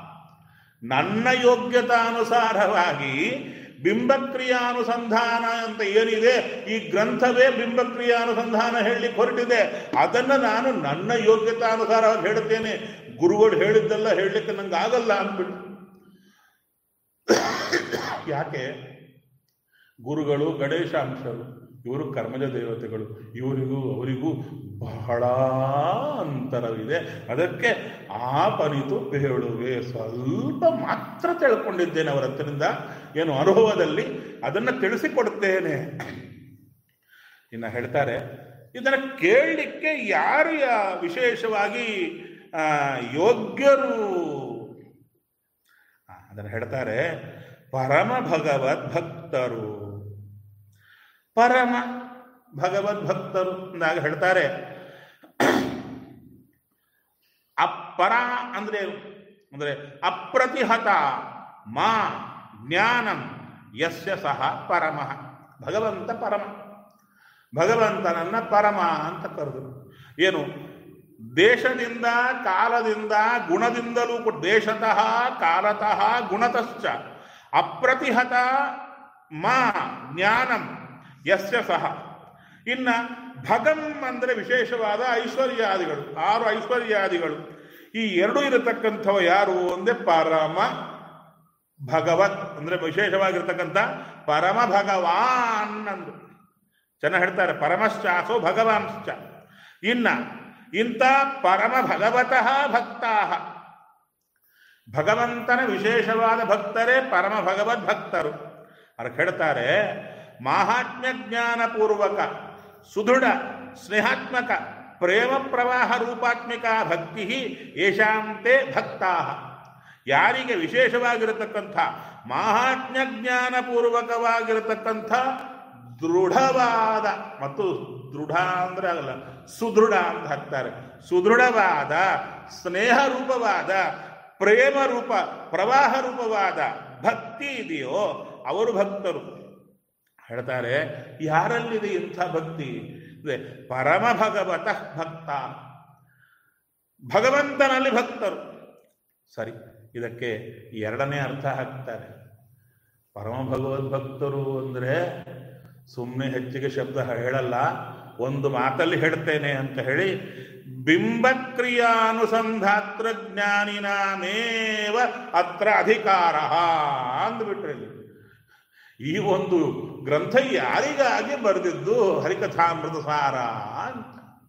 ನನ್ನ ಯೋಗ್ಯತಾನುಸಾರವಾಗಿ ಬಿಂಬಕ್ರಿಯಾನುಸಂಧಾನ ಅಂತ ಏನಿದೆ ಈ ಗ್ರಂಥವೇ ಬಿಂಬಕ್ರಿಯಾನುಸಂಧಾನ ಹೇಳಲಿಕ್ಕೆ ಹೊರಟಿದೆ ಅದನ್ನು ನಾನು ನನ್ನ ಯೋಗ್ಯತಾನುಸಾರವಾಗಿ ಹೇಳ್ತೇನೆ ಗುರುಗಳು ಹೇಳಿದ್ದೆಲ್ಲ ಹೇಳಲಿಕ್ಕೆ ನಂಗೆ ಆಗಲ್ಲ ಅಂದ್ಬಿಟ್ಟು ಯಾಕೆ ಗುರುಗಳು ಗಣೇಶಾಂಶರು ಇವರು ಕರ್ಮಜ ದೇವತೆಗಳು ಇವರಿಗೂ ಅವರಿಗೂ ಬಹಳ ಅಂತರವಿದೆ ಅದಕ್ಕೆ ಆ ಪನಿತು ಹೇಳುವೆ ಸ್ವಲ್ಪ ಮಾತ್ರ ತಿಳ್ಕೊಂಡಿದ್ದೇನೆ ಅವರ ಹತ್ರದಿಂದ ಏನು ಅನುಭವದಲ್ಲಿ ಅದನ್ನು ತಿಳಿಸಿಕೊಡುತ್ತೇನೆ ಇನ್ನು ಹೇಳ್ತಾರೆ ಇದನ್ನು ಕೇಳಲಿಕ್ಕೆ ಯಾರು ಯಾ- ವಿಶೇಷವಾಗಿ ಆ, ಯೋಗ್ಯರು ಆ, ಅದನ್ನು ಹೇಳ್ತಾರೆ ಪರಮ ಭಗವದ್ ಭಕ್ತರು ಪರಮ ಭಗವದ್ ಭಕ್ತರು ಅಂದಾಗ ಹೇಳ್ತಾರೆ ಅಪರ ಅಂದ್ರೆ ಏನು? ಅಂದ್ರೆ ಅಪ್ರತಿಹತ ಮಾ ಜ್ಞಾನಂ ಯಸ್ಯ ಸಹ ಪರಮಃ ಭಗವಂತ ಪರಮ ಭಗವಂತನನ್ನ ಪರಮ ಅಂತ ಕರೆದರು ಏನು ದೇಶದಿಂದ ಕಾಲದಿಂದ ಗುಣದಿಂದಲೂ ಕೂಡ ದೇಶತಃ ಕಾಲತಃ ಗುಣತಶ್ಚ ಅಪ್ರತಿಹತ ಮಾ ಜ್ಞಾನಂ ಯಸ್ಯ ಸಹ ಇನ್ನ ಭಗಂ ಅಂದ್ರೆ ವಿಶೇಷವಾದ ಐಶ್ವರ್ಯಾದಿಗಳು ಆರು ಐಶ್ವರ್ಯಾದಿಗಳು ಈ ಎರಡು ಇರತಕ್ಕಂಥವ ಯಾರು ಅಂದ್ರೆ ಪರಮ ಭಗವತ್ ಅಂದ್ರೆ ವಿಶೇಷವಾಗಿರ್ತಕ್ಕಂಥ ಪರಮ ಭಗವಾನ್ ಅಂದ್ರು ಚೆನ್ನಾಗಿ ಹೇಳ್ತಾರೆ ಪರಮಶ್ಚಾಸೋ ಭಗವಾಂಶ್ಚ ಇನ್ನ ಇಂಥ ಪರಮ ಭಗವತಃ ಭಕ್ತಾ ಭಗವಂತನ ವಿಶೇಷವಾದ ಭಕ್ತರೇ ಪರಮ ಭಗವದ್ ಭಕ್ತರು ಅದಕ್ಕೆ ಹೇಳ್ತಾರೆ ಮಾಹಾತ್ಮ್ಯ ಜ್ಞಾನ ಪೂರ್ವಕ ಸುದೃಢ ಸ್ನೇಹಾತ್ಮಕ ಪ್ರೇಮ ಪ್ರವಾಹ ರೂಪಾತ್ಮಿಕ ಭಕ್ತಿ ಯಶಾಂತೆ ಭಕ್ತಾ ಯಾರಿಗೆ ವಿಶೇಷವಾಗಿರತಕ್ಕಂಥ ಮಾಹಾತ್ಮ್ಯ ಜ್ಞಾನಪೂರ್ವಕವಾಗಿರತಕ್ಕಂಥ ದೃಢವಾದ ಮತ್ತು ದೃಢ ಅಂದ್ರೆ ಆಗಲ್ಲ ಸುದೃಢ ಅಂತ ಹಾಕ್ತಾರೆ ಸುದೃಢವಾದ ಸ್ನೇಹ ರೂಪವಾದ ಪ್ರೇಮ ರೂಪ ಪ್ರವಾಹ ರೂಪವಾದ ಭಕ್ತಿ ಇದೆಯೋ ಅವರು ಭಕ್ತರು ಹೇಳ್ತಾರೆ ಯಾರಲ್ಲಿದೆ ಇಂಥ ಭಕ್ತಿ ಅಂದ್ರೆ ಪರಮ ಭಗವತ ಭಕ್ತ ಭಗವಂತನಲ್ಲಿ ಭಕ್ತರು ಸರಿ ಇದಕ್ಕೆ ಎರಡನೇ ಅರ್ಥ ಹಾಕ್ತಾರೆ ಪರಮ ಭಗವದ್ ಭಕ್ತರು ಅಂದ್ರೆ ಸುಮ್ಮನೆ ಹೆಚ್ಚಿಗೆ ಶಬ್ದ ಹೇಳಲ್ಲ ಒಂದು ಮಾತಲ್ಲಿ ಹೇಳ್ತೇನೆ ಅಂತ ಹೇಳಿ ಬಿಂಬಕ್ರಿಯಾನುಸಂಧಾತ್ರ ಜ್ಞಾನಿನಾಮೇವ ಅತ್ರ ಅಧಿಕಾರ ಅಂದ್ಬಿಟ್ರೆ ಇಲ್ಲಿ ಈ ಒಂದು ಗ್ರಂಥ ಯಾರಿಗಾಗಿ ಬರೆದಿದ್ದು ಹರಿಕಥಾಮೃತ ಸಾರ ಅಂತ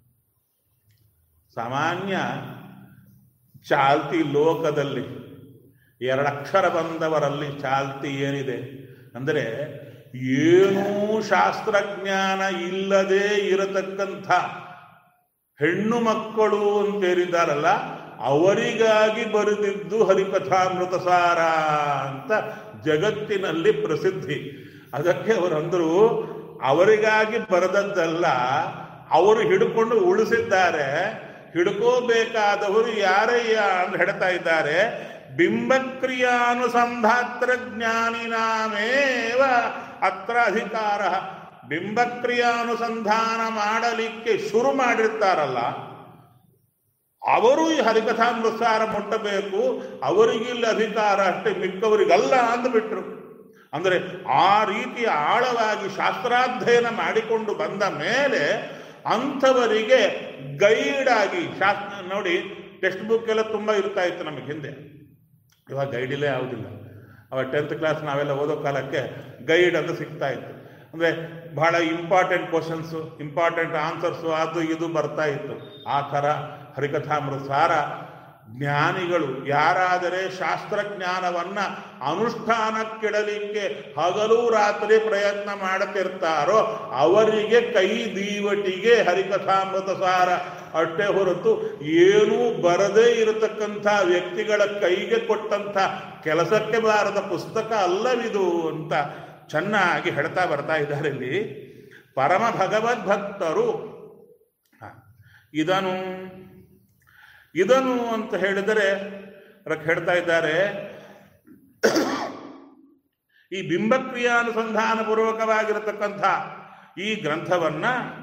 ಸಾಮಾನ್ಯ ಚಾಲ್ತಿ ಲೋಕದಲ್ಲಿ ಎರಡಕ್ಷರ ಬಂದವರಲ್ಲಿ ಚಾಲ್ತಿ ಏನಿದೆ ಅಂದರೆ ಏನೂ ಶಾಸ್ತ್ರಜ್ಞಾನ ಇಲ್ಲದೆ ಇರತಕ್ಕಂಥ ಹೆಣ್ಣು ಮಕ್ಕಳು ಅಂತೇರಿದ್ದಾರಲ್ಲ ಅವರಿಗಾಗಿ ಬರೆದಿದ್ದು ಹರಿಕಥಾಮೃತ ಸಾರ ಅಂತ ಜಗತ್ತಿನಲ್ಲಿ ಪ್ರಸಿದ್ಧಿ ಅದಕ್ಕೆ ಅವರಂದರು ಅವರಿಗಾಗಿ ಬರೆದದ್ದಲ್ಲ ಅವರು ಹಿಡ್ಕೊಂಡು ಉಳಿಸಿದ್ದಾರೆ ಹಿಡ್ಕೋಬೇಕಾದವರು ಯಾರಯ್ಯ ಅಂತ ಹೇಳ್ತಾ ಇದ್ದಾರೆ ಬಿಂಬಕ್ರಿಯಾನುಸಂಧಾತ್ರ ಜ್ಞಾನಿನಾಮೇವ ಅತ್ರ ಅಧಿಕಾರ ಬಿಂಬಕ್ರಿಯಾನುಸಂಧಾನ ಮಾಡಲಿಕ್ಕೆ ಶುರು ಮಾಡಿರ್ತಾರಲ್ಲ ಅವರು ಈ ಹರಿಕಥಾಮೃತಸಾರ ಮುಟ್ಟಬೇಕು ಅವರಿಗಿಲ್ಲ ಅಧಿಕಾರ ಅಷ್ಟೇ ಮಿಕ್ಕವರಿಗಲ್ಲ ಅಂದ್ಬಿಟ್ರು ಅಂದರೆ ಆ ರೀತಿ ಆಳವಾಗಿ ಶಾಸ್ತ್ರಾಧ್ಯಯನ ಮಾಡಿಕೊಂಡು ಬಂದ ಮೇಲೆ ಅಂಥವರಿಗೆ ಗೈಡ್ ಆಗಿ ಶಾಸ್ತ್ರ ನೋಡಿ ಟೆಕ್ಸ್ಟ್ ಬುಕ್ ಎಲ್ಲ ತುಂಬ ಇರ್ತಾ ಇತ್ತು ನಮಗೆ ಹಿಂದೆ ಇವಾಗ ಗೈಡಿಲ್ಲೇ ಯಾವುದಿಲ್ಲ ಅವಾಗ ಟೆಂತ್ ಕ್ಲಾಸ್ ನಾವೆಲ್ಲ ಓದೋ ಕಾಲಕ್ಕೆ ಗೈಡ್ ಅಂತ ಸಿಗ್ತಾ ಇತ್ತು ಅಂದರೆ ಬಹಳ ಇಂಪಾರ್ಟೆಂಟ್ ಕ್ವಶನ್ಸು ಇಂಪಾರ್ಟೆಂಟ್ ಆನ್ಸರ್ಸು ಅದು ಇದು ಬರ್ತಾ ಇತ್ತು ಆ ಥರ ಹರಿಕಥಾಮೃತ ಸಾರ ಜ್ಞಾನಿಗಳು ಯಾರಾದರೆ ಶಾಸ್ತ್ರಜ್ಞಾನವನ್ನ ಅನುಷ್ಠಾನಕ್ಕಿಡಲಿಕ್ಕೆ ಹಗಲು ರಾತ್ರಿ ಪ್ರಯತ್ನ ಮಾಡುತ್ತಿರ್ತಾರೋ ಅವರಿಗೆ ಕೈ ದೀವಟಿಗೆ ಹರಿಕಥಾಮೃತ ಸಾರ ಅಷ್ಟೇ ಹೊರತು ಏನೂ ಬರದೇ ಇರತಕ್ಕಂಥ ವ್ಯಕ್ತಿಗಳ ಕೈಗೆ ಕೊಟ್ಟಂಥ ಕೆಲಸಕ್ಕೆ ಬಾರದ ಪುಸ್ತಕ ಅಲ್ಲವಿದು ಅಂತ ಚೆನ್ನಾಗಿ ಹೇಳ್ತಾ ಬರ್ತಾ ಇದ್ದಾರೆ ಇಲ್ಲಿ ಪರಮ ಭಗವದ್ಭಕ್ತರು ಹ, ಇದನು ಇದನು ಅಂತ ಹೇಳಿದರೆ ಅದಕ್ಕೆ ಹೇಳ್ತಾ ಇದ್ದಾರೆ ಈ ಬಿಂಬಕ್ರಿಯಾನುಸಂಧಾನ ಪೂರ್ವಕವಾಗಿರತಕ್ಕಂಥ ಈ ಗ್ರಂಥವನ್ನ